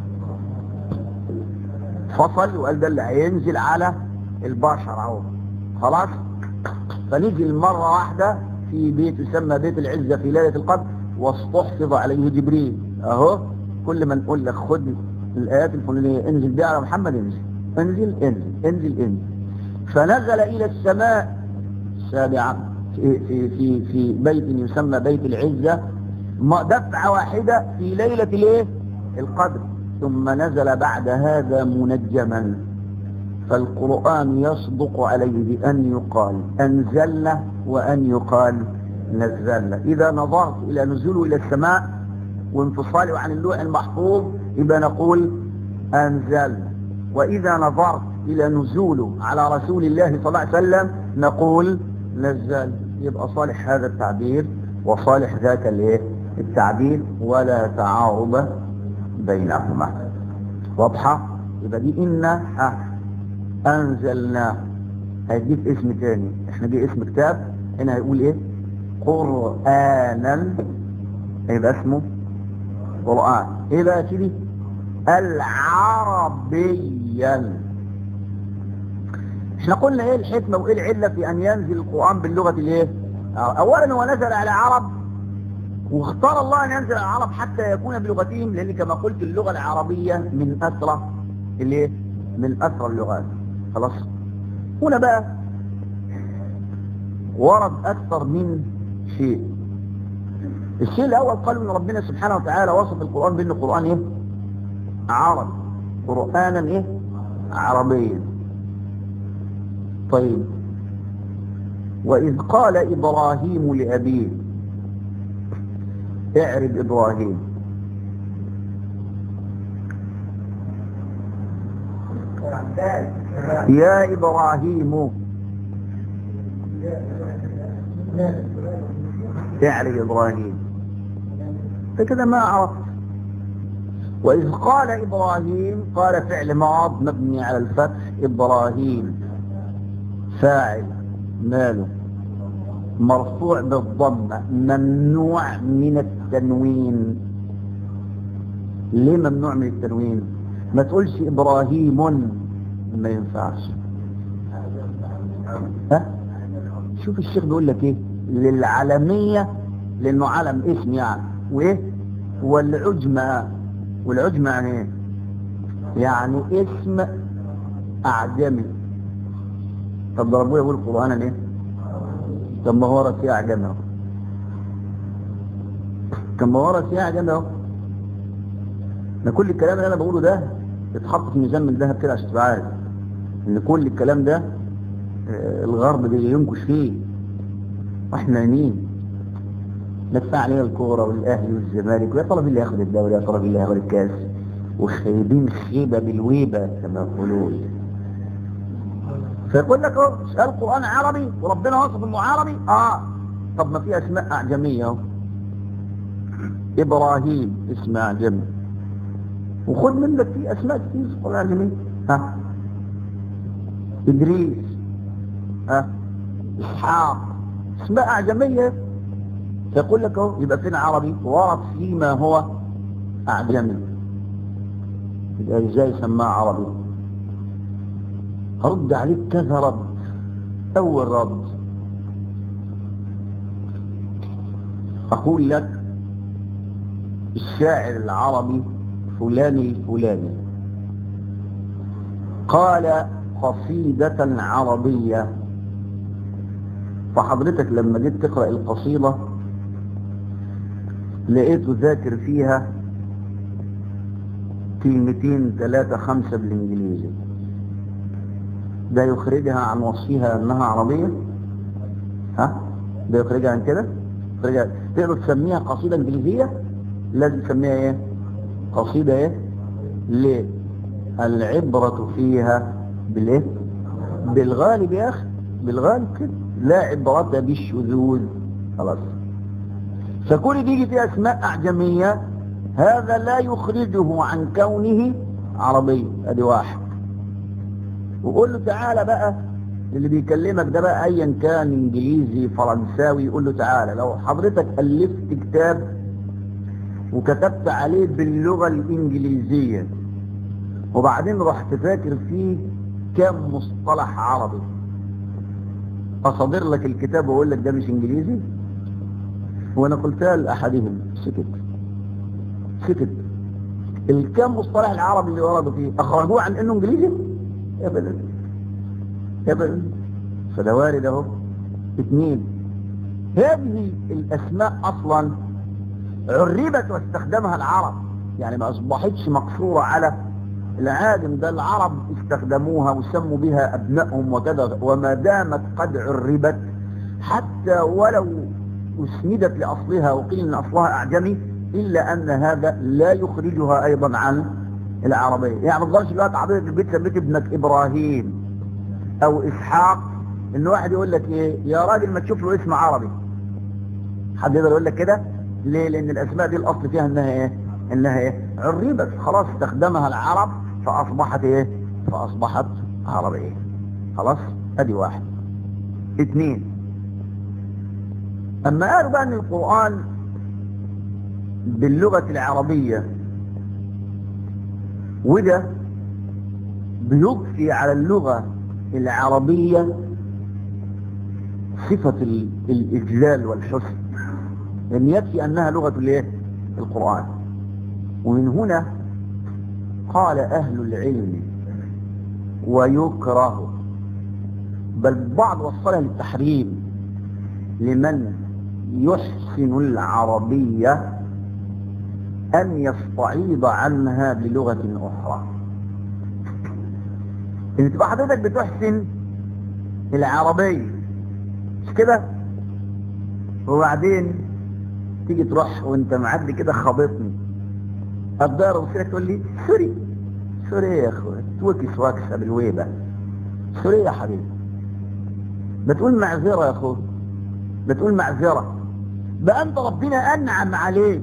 فصل وقال ده اللي هينزل على البشر اهو خلاص فنزل مرة واحدة في بيت يسمى بيت العزة في ليلة القدر واستحفظ عليه جبريل اهو كل ما نقول لك خد الآيات الفلانية انزل بها على محمد انزل انزل انزل انزل انزل فنزل إلى السماء السابعة في, في, في, في بيت يسمى بيت العزة دفعة واحدة في ليلة الايه القدر ثم نزل بعد هذا منجما فالقرآن يصدق عليه بأن يقال أنزلنا وأن يقال نزلنا إذا نظرت إلى نزوله إلى السماء وانفصاله عن اللوح المحفوظ يبقى نقول أنزلنا وإذا نظرت إلى نزوله على رسول الله صلى الله عليه وسلم نقول نزل يبقى صالح هذا التعبير وصالح ذاك الايه التعبير ولا تعارض بينهما واضحة يبقى دي إنا أه أنزلنا هيديك اسم تاني احنا دي اسم كتاب هنا هيقول ايه قرآنا هيبقى اسمه قرآن ايه بقى يا سيدي العربيا احنا قلنا ايه الحكمة وايه العلة في ان ينزل القرآن باللغة الايه اولا هو نزل على عرب واختار الله ان ينزل على العرب حتى يكون بلغتهم لان كما قلت اللغة العربية من اسرى الايه من اسرى اللغات خلاص هنا بقى ورد اكثر من شيء الشيء الاول قالوا ان ربنا سبحانه وتعالى وصف القرآن بانه قرآن ايه عربي قرآنا ايه عربيا طيب وإذ قال إبراهيم لأبيه اعرب إبراهيم يا إبراهيم اعرب إبراهيم فكذا ما عرفت وإذ قال إبراهيم قال فعل ماض مبني على الفتح إبراهيم فاعل ماله مرفوع بالضمة ممنوع من التنوين ليه ممنوع من التنوين ما تقولش إبراهيم ما ينفعش ها شوف الشيخ بيقول لك ايه للعالمية لانه علم اسم يعني وايه والعجمة والعجمة يعني ايه يعني اسم اعجمي طب ده ربنا يقول قرآنا ايه طب ما هو رسي اعجمي اهو طب ما هو رسي اعجمي اهو ده كل الكلام اللي انا بقوله ده اتحط في ميزان من ذهب كده عشان تبقى عارف ان كل الكلام ده آه، الغرب بينكش فيه واحنا مين ندفع علينا الكوره والاهلي والزمالك ويا ترى مين اللي هياخد الدوري يا ترى مين اللي هياخد الكاس وخايبين خيبه بالويبه كما يقولون فيقول لك اهو القران عربي وربنا وصف انه عربي اه طب ما في اسماء اعجميه اهو ابراهيم اسم اعجمي وخد منك في اسماء كتير في القران اعجميه ها ادريس ها اسحاق اسماء اعجميه فيقول لك اهو يبقى فين عربي ورد فيما هو اعجمي يبقى ازاي سماه عربي هرد عليك كذا رد اول رد اقول لك الشاعر العربي فلان الفلاني قال قصيدة عربية فحضرتك لما جيت تقرأ القصيدة لقيته ذاكر فيها كلمتين ثلاثة خمسة بالانجليزي ده يخرجها عن وصفها انها عربية ها ده يخرجها عن كده يخرجها تقدر تسميها قصيدة انجليزية لازم تسميها ايه قصيدة ايه ليه العبرة فيها بالايه بالغالب يا اخي بالغالب كده لا عبرة بالشذوذ خلاص فكل دي يجي فيها اسماء اعجمية هذا لا يخرجه عن كونه عربي ادي واحد وقول له تعالى بقى اللي بيكلمك ده بقى ايا كان انجليزي فرنساوي يقول له تعالى لو حضرتك الفت كتاب وكتبت عليه باللغة الانجليزية وبعدين رحت فاكر فيه كام مصطلح عربي اصادر لك الكتاب واقول لك ده مش انجليزي وانا قلتها لاحدهم سكت سكت الكام مصطلح العربي اللي وردوا فيه اخرجوه عن انه انجليزي ابدا ابدا فده وارد اهو اثنين هذه الاسماء اصلا عربت واستخدمها العرب يعني ما اصبحتش مقصورة على العادم ده العرب استخدموها وسموا بها ابنائهم وكذا وما دامت قد عربت حتى ولو اسندت لاصلها وقيل ان اصلها اعجمي الا ان هذا لا يخرجها ايضا عن العربية يعني ما تقدرش دلوقتي حضرتك في البيت سميت ابنك ابراهيم او اسحاق ان واحد يقول لك ايه يا راجل ما تشوف له اسم عربي حد يقدر يقول لك كده ليه لان الاسماء دي الاصل فيها انها ايه انها ايه عربت خلاص استخدمها العرب فاصبحت ايه فاصبحت عربية خلاص ادي واحد اثنين اما قالوا بقى ان القرآن باللغة العربية وده بيضفي على اللغة العربية صفة ال- الإجلال والحسن لأن يكفي أنها لغة الايه؟ القرآن ومن هنا قال أهل العلم ويكره بل بعض وصلها للتحريم لمن يحسن العربية أن يستعيض عنها بلغة أخرى إن تبقى حضرتك بتحسن العربية مش كده وبعدين تيجي تروح وانت معدي كده خابطني الدار وصيرك تقول لي سوري سوري يا اخويا توكس واكسه بالويبه سوري يا حبيبي بتقول معذره يا اخويا بتقول معذره بقى انت ربنا انعم عليك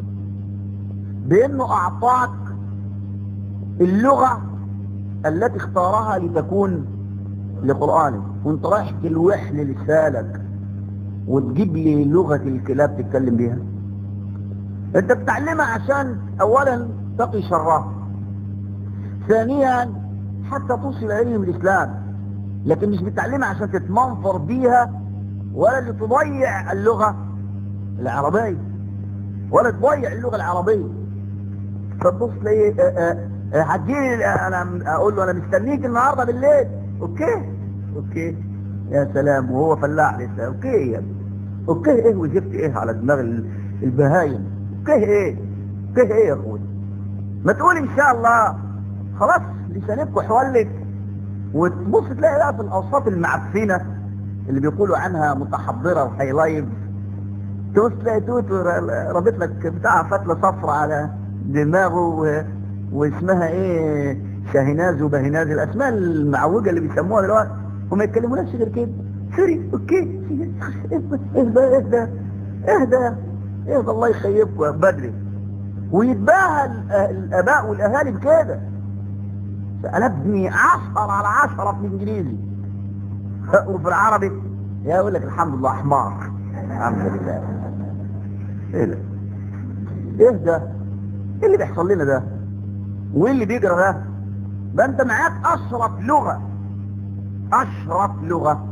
بانه اعطاك اللغه التي اختارها لتكون لقرآنه وانت رايح تلوح لسانك وتجيب لي لغة الكلاب تتكلم بيها انت بتعلمها عشان اولا تقي شرها ثانيا حتى توصل علم الاسلام لكن مش بتعلمها عشان تتمنظر بيها ولا لتضيع اللغة العربية ولا تضيع اللغة العربية فتبص لي هتجيلي انا اقول له انا مستنيك النهارده بالليل اوكي اوكي يا سلام وهو فلاح لسه اوكي يا ابني اوكي ايه وجبت ايه على دماغ ال- البهايم اوكي ايه اوكي ايه يا اخوي ما تقول ان شاء الله خلاص لسانك وحولك وتبص تلاقي بقى في الاوساط المعفنه اللي بيقولوا عنها متحضره وهايلايف تبص تلاقي توت رابط لك بتاع فتله صفرة على دماغه و... واسمها ايه شاهناز وبهناز الاسماء المعوجه اللي بيسموها دلوقتي وما يتكلموناش غير كده سوري اوكي اهدى اهدى اهدى اهدى الله يخيبكم بدري ويتباهى ال- الاباء والاهالي بكده انا ابني عشرة على عشرة في الانجليزي وفي العربي يا اقول لك الحمد لله حمار الحمد لله ايه ده ايه ده ايه اللي بيحصل لنا ده وايه اللي بيجرى ده ده انت معاك اشرف لغة اشرف لغة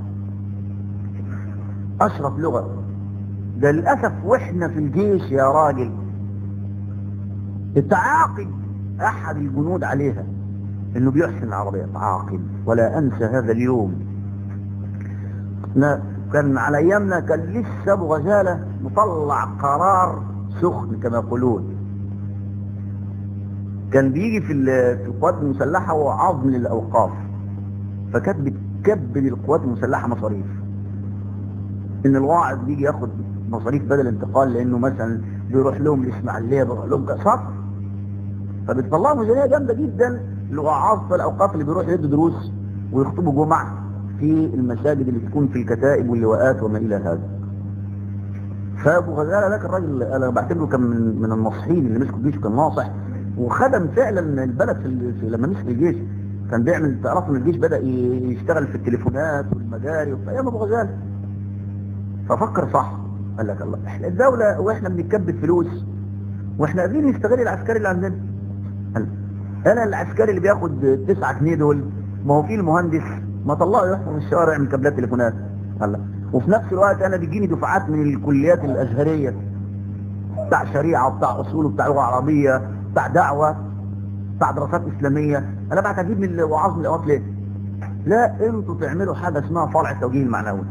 اشرف لغة ده للأسف واحنا في الجيش يا راجل تعاقب احد الجنود عليها انه بيحسن العربية تعاقب ولا انسى هذا اليوم لا كان على ايامنا كان لسه ابو غزالة مطلع قرار سخن كما يقولون كان بيجي في ال- في القوات المسلحة وعظم للأوقاف فكانت بتكبل القوات المسلحة مصاريف إن الواعظ بيجي ياخد مصاريف بدل انتقال لأنه مثلا بيروح لهم الإسماعيلية بيروح لهم كسر فبتطلعوا ميزانية جامدة جدا لوعاظ في الأوقاف اللي بيروح يدوا دروس ويخطبوا جمعة في المساجد اللي تكون في الكتائب واللواءات وما إلى هذا فابو غزاله ده كان راجل انا بعتبره كان من من الناصحين اللي مسكوا الجيش كان ناصح وخدم فعلا البلد في, ال- في لما مسك الجيش كان بيعمل تعرفوا ان الجيش بدا ي- يشتغل في التليفونات والمجاري وفي ايام ابو غزاله ففكر صح قال لك الله احنا الدوله واحنا بنكبد فلوس واحنا قادرين نستغل العسكري اللي عندنا قال انا العسكري اللي بياخد 9 جنيه دول ما هو في المهندس ما طلعه يحفظ في الشوارع من كابلات تليفونات قال لا. وفي نفس الوقت انا بيجيني دفعات من الكليات الازهريه بتاع شريعه وبتاع اصول وبتاع لغه عربيه بتاع دعوه بتاع دراسات اسلاميه انا بعت اجيب من الوعاظ من الاوقات ليه؟ لا انتوا تعملوا حاجه اسمها فرع التوجيه المعنوي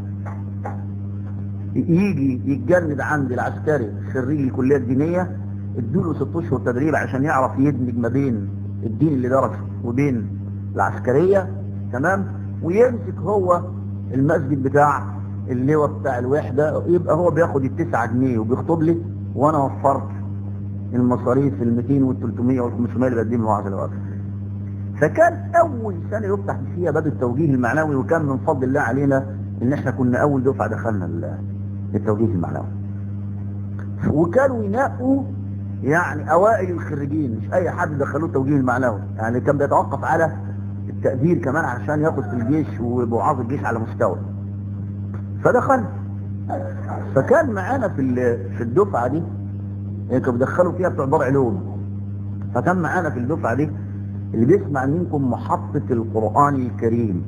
يجي يتجند عند العسكري خريج الكليه الدينيه ادوا له ست اشهر تدريب عشان يعرف يدمج ما بين الدين اللي درسه وبين العسكريه تمام ويمسك هو المسجد بتاع اللواء بتاع الوحده يبقى هو بياخد التسعة جنيه وبيخطب لي وانا وفرت المصاريف ال 200 وال 300 وال 500 اللي بقدمها الوعظ الوقت فكان اول سنه يفتح فيها باب التوجيه المعنوي وكان من فضل الله علينا ان احنا كنا اول دفعه دخلنا ال- التوجيه المعنوي وكانوا ينقوا يعني اوائل الخريجين مش اي حد دخلوه التوجيه المعنوي يعني كان بيتوقف على التقدير كمان عشان ياخد في الجيش وبوعاظ الجيش على مستوى فدخل فكان معانا في ال- في الدفعه دي يعني كانوا بيدخلوا فيها بتوع دار علوم فكان معانا في الدفعه دي اللي بيسمع منكم محطه القران الكريم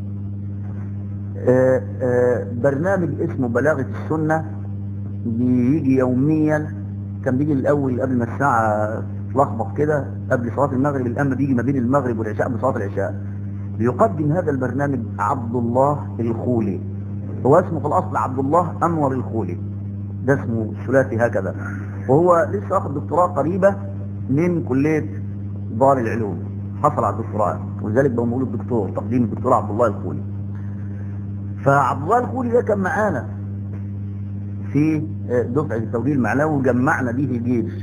آه، آه، برنامج اسمه بلاغه السنه بيجي يوميا كان بيجي الاول قبل ما الساعه تلخبط كده قبل صلاه المغرب الان بيجي ما بين المغرب والعشاء قبل صلاه العشاء بيقدم هذا البرنامج عبد الله الخولي هو اسمه في الاصل عبد الله انور الخولي ده اسمه الثلاثي هكذا وهو لسه واخد دكتوراه قريبه من كليه دار العلوم حصل على الدكتوراه ولذلك بقوا بيقولوا الدكتور تقديم الدكتور عبد الله الخولي فعبد الله الخولي ده كان معانا في دفعة التوجيه المعنوي وجمعنا به الجيش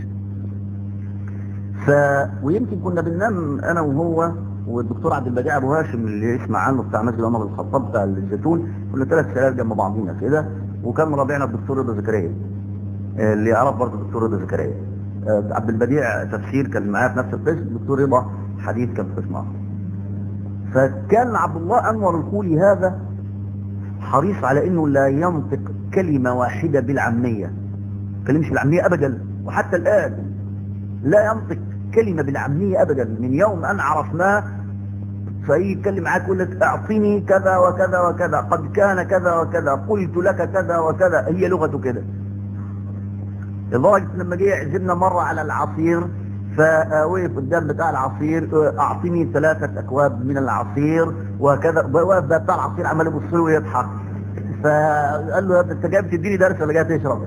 ف ويمكن كنا بننام انا وهو والدكتور عبد البديع ابو هاشم اللي يسمع عنه بتاع مسجد عمر بن الخطاب بتاع الزيتون كنا ثلاث سلال جنب بعضينا كده وكان رابعنا الدكتور رضا زكريا آه، اللي يعرف برضه الدكتور رضا زكريا آه، عبد البديع تفسير كان معايا في نفس القسم الدكتور رضا حديث كان في قسم اخر فكان عبد الله انور الخولي هذا حريص على انه لا ينطق كلمة واحدة بالعامية ما كلمش بالعامية ابدا وحتى الان لا ينطق كلمة بالعامية ابدا من يوم ان عرفناه فاي يتكلم معاك يقول لك اعطني كذا وكذا وكذا قد كان كذا وكذا قلت لك كذا وكذا هي لغته كده لدرجة لما جه يعزمنا مرة على العصير فوقف قدام بتاع العصير اعطني ثلاثة اكواب من العصير وكذا واقف بقى بتاع العصير عمال يبص له ويضحك فقال له انت جاي بتديني درس ولا جاي تشرب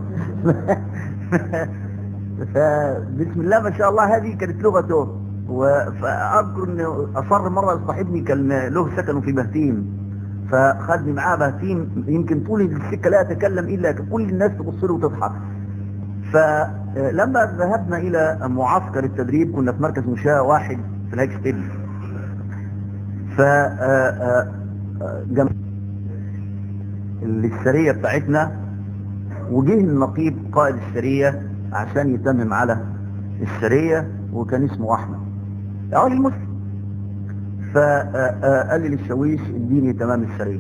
فبسم الله ما شاء الله هذه كانت لغته و- فاذكر ان اصر مره صاحبني كان له سكنه في بهتيم فخدني معاه بهتيم يمكن طول السكه لا يتكلم الا كل الناس تبص له وتضحك فلما ذهبنا الى معسكر التدريب كنا في مركز مشاة واحد في الهيك ستيدي ف جم... السرية بتاعتنا وجه النقيب قائد السرية عشان يتمم على السرية وكان اسمه احمد راجل مسلم فقال لي للشاويش اديني تمام السرية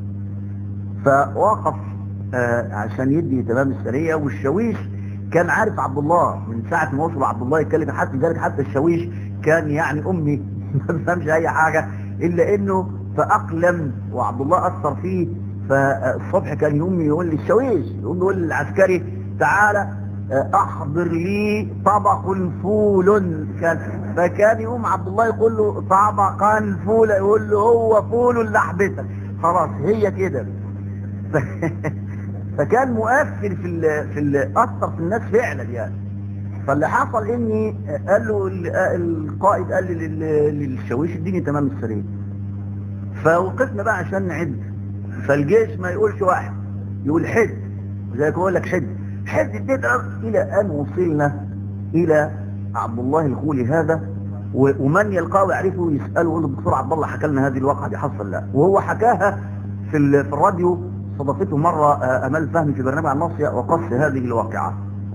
فوقف آه، عشان يدي تمام السرية والشاويش كان عارف عبد الله من ساعة ما وصل عبد الله يتكلم حتى ذلك حتى الشاويش كان يعني امي ما بفهمش اي حاجة الا انه فاقلم وعبد الله اثر فيه فالصبح كان يقوم يقول لي الشاويش يقوم يقول للعسكري تعالى آه، احضر لي طبق فول كان فكان يقوم عبد الله يقول له طبقا فول يقول له هو فول لحبتك خلاص هي كده فكان مؤثر في ال في ال اثر في الناس فعلا يعني فاللي حصل اني قال له ال- القائد قال لي لل- للشاويش اديني تمام السرير فوقفنا بقى عشان نعد فالجيش ما يقولش واحد يقول حد زي ما يقول لك حد حد اديت الى ان وصلنا الى عبد الله الخولي هذا و- ومن يلقاه يعرفه يساله يقول له الدكتور عبد الله حكى لنا هذه الواقعه دي حصل لا وهو حكاها في ال- في الراديو صدفته مرة أمل فهمي في برنامج الناصية وقص هذه الواقعة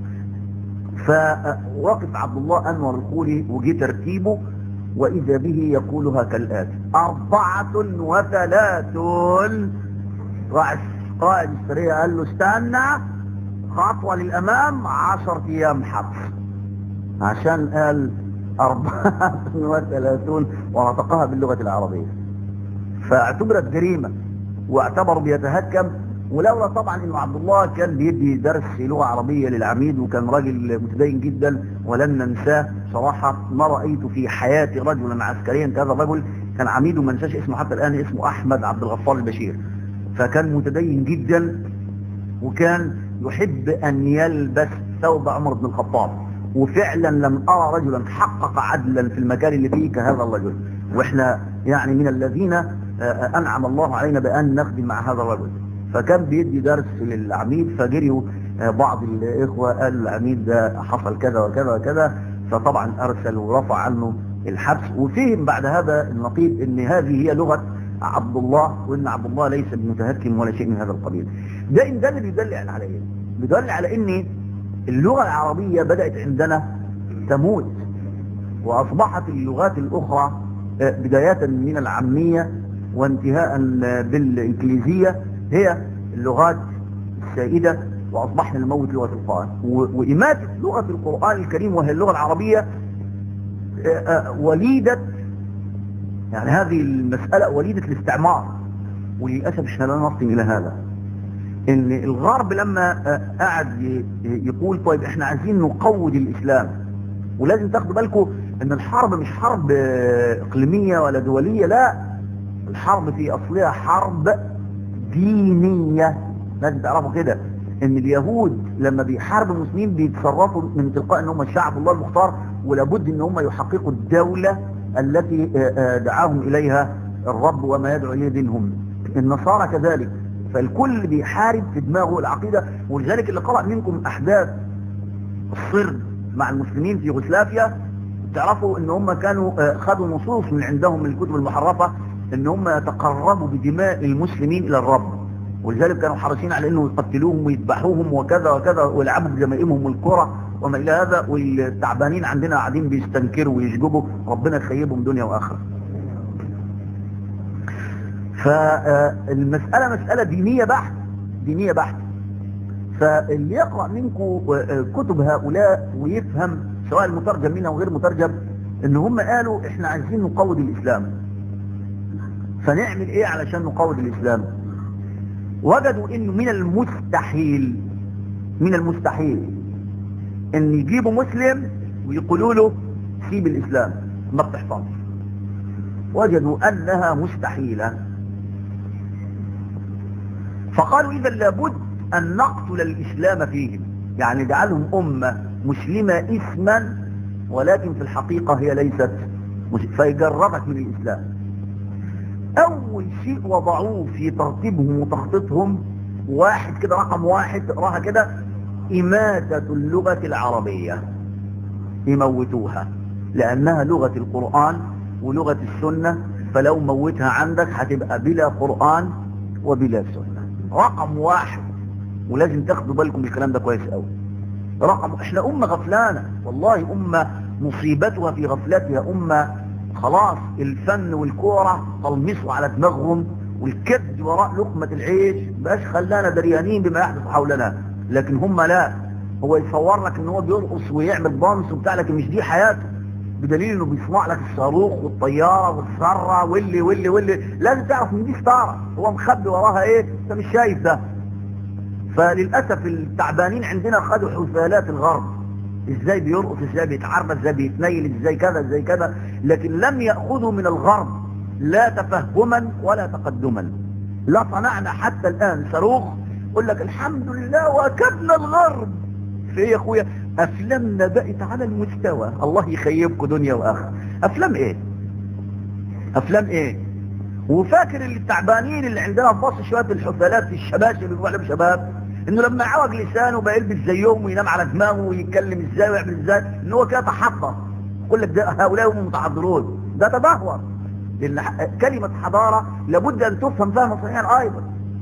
فوقف عبد الله أنور الخولي وجي ترتيبه وإذا به يقولها كالآتي أربعة وثلاثون قائد السرية قال له استنى خطوة للأمام عشر أيام حبس عشان قال أربعة وثلاثون ونطقها باللغة العربية فاعتبرت جريمة واعتبروا بيتهكم ولولا طبعا انه عبد الله كان بيدي درس لغة عربية للعميد وكان راجل متدين جدا ولن ننساه صراحة ما رأيت في حياتي رجلا عسكريا كهذا الرجل كان عميد وما ننساش اسمه حتى الآن اسمه أحمد عبد الغفار البشير فكان متدين جدا وكان يحب أن يلبس ثوب عمر بن الخطاب وفعلا لم أرى رجلا حقق عدلا في المكان اللي فيه كهذا الرجل واحنا يعني من الذين أنعم الله علينا بأن نخدم مع هذا الرجل فكان بيدي درس للعميد فجريوا بعض الإخوة قال العميد ده حصل كذا وكذا وكذا فطبعا أرسل ورفع عنه الحبس وفهم بعد هذا النقيب ان هذه هي لغة عبد الله وان عبد الله ليس بمتهكم ولا شيء من هذا القبيل ده ان ده اللي بيدل على ايه بيدل على ان اللغة العربية بدأت عندنا تموت واصبحت اللغات الاخرى بداية من العامية وانتهاء بالانجليزية هي اللغات السائدة واصبحنا نموت لغة القرآن وإماتة لغة القرآن الكريم وهي اللغة العربية وليدة يعني هذه المسألة وليدة الاستعمار وللأسف احنا لا نصل إلى هذا ان الغرب لما قعد يقول طيب احنا عايزين نقود الإسلام ولازم تاخدوا بالكم ان الحرب مش حرب اقليمية ولا دولية لا الحرب في اصلها حرب دينية لازم تعرفوا كده ان اليهود لما بيحاربوا المسلمين بيتصرفوا من تلقاء ان هم شعب الله المختار ولابد ان هم يحققوا الدولة التي دعاهم اليها الرب وما يدعو اليه دينهم النصارى كذلك فالكل بيحارب في دماغه العقيدة ولذلك اللي قرأ منكم احداث الصرد مع المسلمين في يوغوسلافيا تعرفوا ان هم كانوا خدوا نصوص من عندهم من الكتب المحرفة ان هم يتقربوا بدماء المسلمين الى الرب ولذلك كانوا حريصين على انه يقتلوهم ويذبحوهم وكذا وكذا ويلعبوا بجمائمهم الكرة وما الى هذا والتعبانين عندنا قاعدين بيستنكروا ويشجبوا ربنا يخيبهم دنيا واخره فالمسألة مسألة دينية بحت دينية بحت فاللي يقرأ منكم كتب هؤلاء ويفهم سواء المترجم منها وغير مترجم ان هم قالوا احنا عايزين نقود الاسلام فنعمل ايه علشان نقود الاسلام وجدوا انه من المستحيل من المستحيل ان يجيبوا مسلم ويقولوا له سيب الاسلام ما بتحصلش وجدوا انها مستحيلة فقالوا اذا لابد ان نقتل الاسلام فيهم يعني جعلهم امة مسلمة اسما ولكن في الحقيقة هي ليست فيجردك من الاسلام اول شيء وضعوه في ترتيبهم وتخطيطهم واحد كده رقم واحد راها كده اماتة اللغة العربية يموتوها لانها لغة القرآن ولغة السنة فلو موتها عندك هتبقى بلا قرآن وبلا سنة رقم واحد ولازم تاخدوا بالكم الكلام ده كويس قوي رقم احنا امة غفلانة والله امة مصيبتها في غفلتها امة خلاص الفن والكورة طلمسوا على دماغهم والكد وراء لقمة العيش بقاش خلانا دريانين بما يحدث حولنا لكن هم لا هو يصور لك ان هو بيرقص ويعمل دانس وبتاع لكن مش دي حياته بدليل انه بيصنع لك الصاروخ والطيارة والذرة واللي واللي واللي لازم تعرف ان دي ستارة هو مخبي وراها ايه انت مش شايف ده فللأسف التعبانين عندنا خدوا حثالات الغرب ازاي بيرقص ازاي بيتعرض ازاي بيتنيل ازاي كذا ازاي كذا لكن لم يأخذوا من الغرب لا تفهما ولا تقدما لا صنعنا حتى الآن صاروخ يقول لك الحمد لله واكبنا الغرب في ايه يا اخويا افلامنا بقت على المستوى الله يخيبكم دنيا واخره افلام ايه افلام ايه وفاكر اللي التعبانين اللي عندنا في مصر شويه الحفلات الشباشب اللي بيقولوا عليهم شباب انه لما يعوج لسانه بقى يلبس زيهم وينام على دماغه ويتكلم ازاي ويعمل ازاي ان هو كده تحضر يقول لك ده هؤلاء هم متحضرون ده تدهور لان كلمه حضاره لابد ان تفهم فهما صحيحا ايضا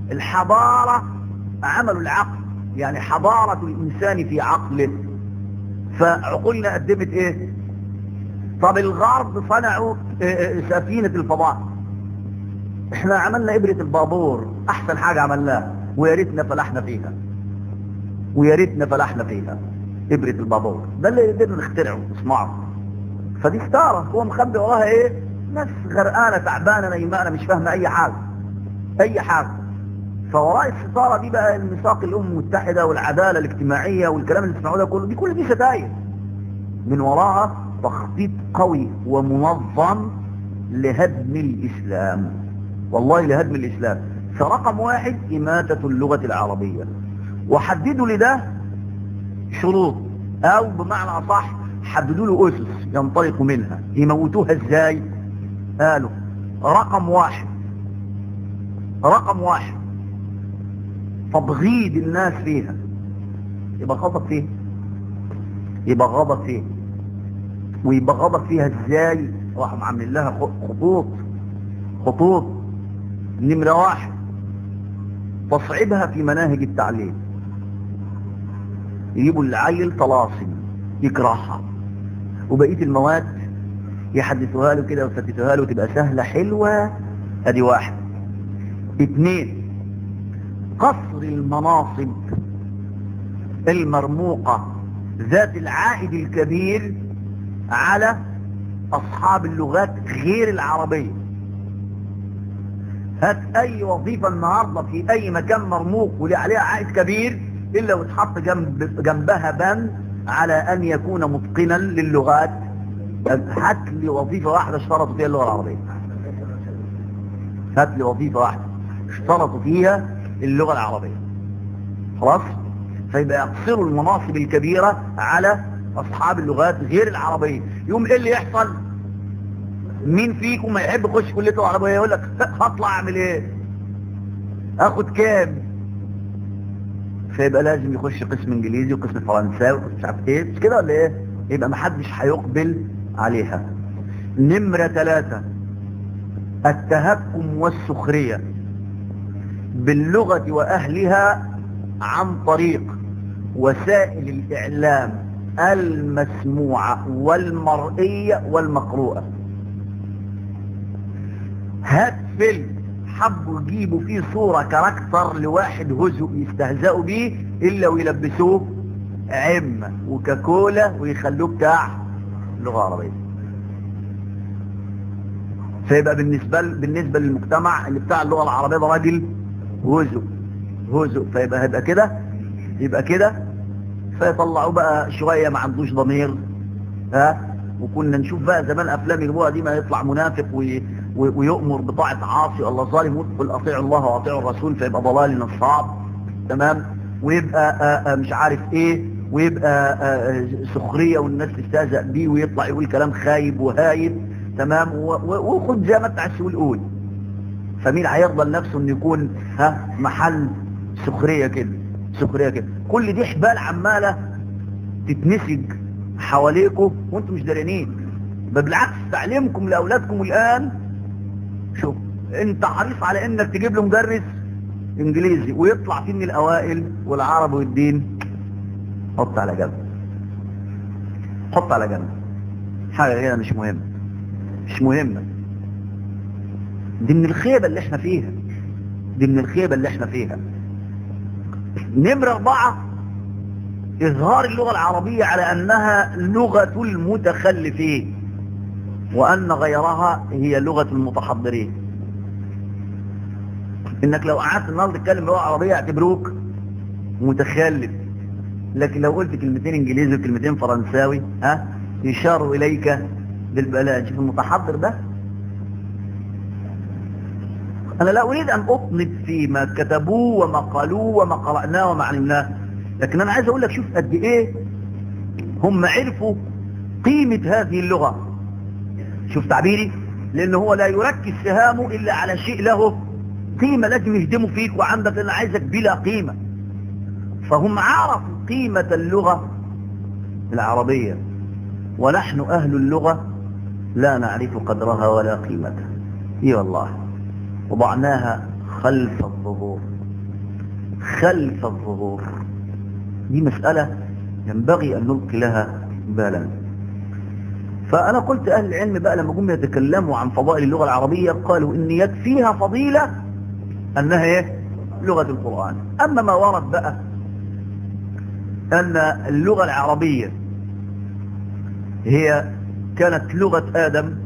الحضارة عملوا العقل يعني حضارة الإنسان في عقله فعقولنا قدمت ايه طب الغرب صنعوا سفينة الفضاء احنا عملنا ابرة البابور احسن حاجة عملناها ويا ريتنا فلحنا فيها ويا ريتنا فلحنا فيها ابرة البابور ده اللي قدرنا نخترعه نصنعه فدي ستارة هو مخبي وراها ايه ناس غرقانة تعبانة نيمانة مش فاهمة اي حاجة اي حاجة فوراء الستارة دي بقى الميثاق الامم المتحدة والعدالة الاجتماعية والكلام اللي تسمعوه ده كله دي كل دي ستاير من وراها تخطيط قوي ومنظم لهدم الاسلام والله لهدم الاسلام فرقم واحد اماتة اللغة العربية وحددوا لده شروط او بمعنى اصح حددوا له اسس ينطلق منها يموتوها ازاي قالوا رقم واحد رقم واحد تبغيض الناس فيها يبقى غضب فيها يبقى غضب فيها ويبقى غضب فيها ازاي راحوا عاملين لها خطوط خطوط نمرة واحد تصعيبها في مناهج التعليم يجيبوا العيل طلاسم يكرهها وبقية المواد يحدثوها له كده ويفتتوها له وتبقى سهلة حلوة ادي واحد اتنين قصر المناصب المرموقة ذات العائد الكبير على أصحاب اللغات غير العربية هات أي وظيفة النهاردة في أي مكان مرموق ولي عليها عائد كبير إلا وتحط جنب جنبها بند على أن يكون متقنا للغات هات لي وظيفة واحدة اشترطوا فيها اللغة العربية هات لي وظيفة واحدة اشترطوا فيها اللغة العربية خلاص فيبقى يقصروا المناصب الكبيرة على أصحاب اللغات غير العربية يوم إيه اللي يحصل مين فيكم ما يحب يخش كلية العربية يقول لك هطلع أعمل إيه أخد كام فيبقى لازم يخش قسم إنجليزي وقسم فرنساوي وقسم مش عارف إيه مش كده ولا إيه يبقى محدش هيقبل عليها نمرة ثلاثة التهكم والسخرية باللغة وأهلها عن طريق وسائل الإعلام المسموعة والمرئية والمقروءة هات فيلم حبوا يجيبوا فيه صورة كاركتر لواحد هزء يستهزئوا بيه إلا ويلبسوه عمة وكاكولا ويخلوه بتاع لغة عربية فيبقى بالنسبة بالنسبة للمجتمع اللي بتاع اللغة العربية ده راجل هزء هزء فيبقى هيبقى كده يبقى كده فيطلعوا بقى شوية ما عندوش ضمير ها وكنا نشوف بقى زمان افلام يجيبوها دي ما يطلع منافق وي... ويؤمر بطاعة عاصي الله ظالم ويقول اطيعوا الله واطيعوا الرسول فيبقى ضلال نصاب تمام ويبقى آآ آآ مش عارف ايه ويبقى آآ سخرية والناس تستهزأ بيه ويطلع يقول كلام خايب وهايب تمام وخد زي ما انت عايز تقول قول فمين هيرضى لنفسه انه يكون ها محل سخرية كده سخرية كده كل دي حبال عمالة تتنسج حواليكم وانتم مش دارينين بالعكس تعليمكم لاولادكم الان شوف انت حريص على انك تجيب له مدرس انجليزي ويطلع فيه من الاوائل والعرب والدين حط على جنب حط على جنب حاجة كده مش مهمة مش مهمة دي من الخيبة اللي احنا فيها دي من الخيبة اللي احنا فيها نمرة اربعة اظهار اللغة العربية على انها لغة المتخلفين وان غيرها هي لغة المتحضرين انك لو قعدت النهارده تتكلم لغة عربية يعتبروك متخلف لكن لو قلت كلمتين انجليزي وكلمتين فرنساوي ها يشار اليك بالبلاء شوف المتحضر ده انا لا اريد ان اطنب فيما كتبوه وما قالوه وما قرأناه وما علمناه لكن انا عايز اقول لك شوف قد ايه هم عرفوا قيمة هذه اللغة شوف تعبيري لان هو لا يركز سهامه الا على شيء له قيمة لازم يهدمه فيك وعندك انا عايزك بلا قيمة فهم عرفوا قيمة اللغة العربية ونحن اهل اللغة لا نعرف قدرها ولا قيمتها اي والله وضعناها خلف الظهور خلف الظهور دي مسألة ينبغي أن نلقي لها بالا فأنا قلت أهل العلم بقى لما جم يتكلموا عن فضائل اللغة العربية قالوا إن يكفيها فضيلة أنها إيه؟ لغة القرآن أما ما ورد بقى أن اللغة العربية هي كانت لغة آدم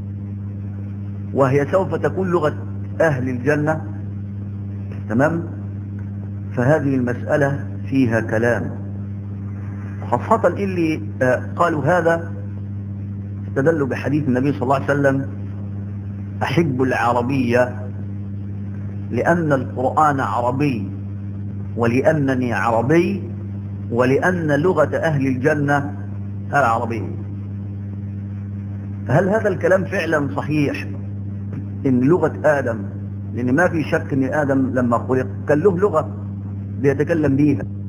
وهي سوف تكون لغة أهل الجنة تمام فهذه المسألة فيها كلام خاصة اللي قالوا هذا استدلوا بحديث النبي صلى الله عليه وسلم أحب العربية لأن القرآن عربي ولأنني عربي ولأن لغة أهل الجنة العربية هل هذا الكلام فعلا صحيح إن لغة آدم لأن ما في شك أن آدم لما خلق كان له لغة بيتكلم بيها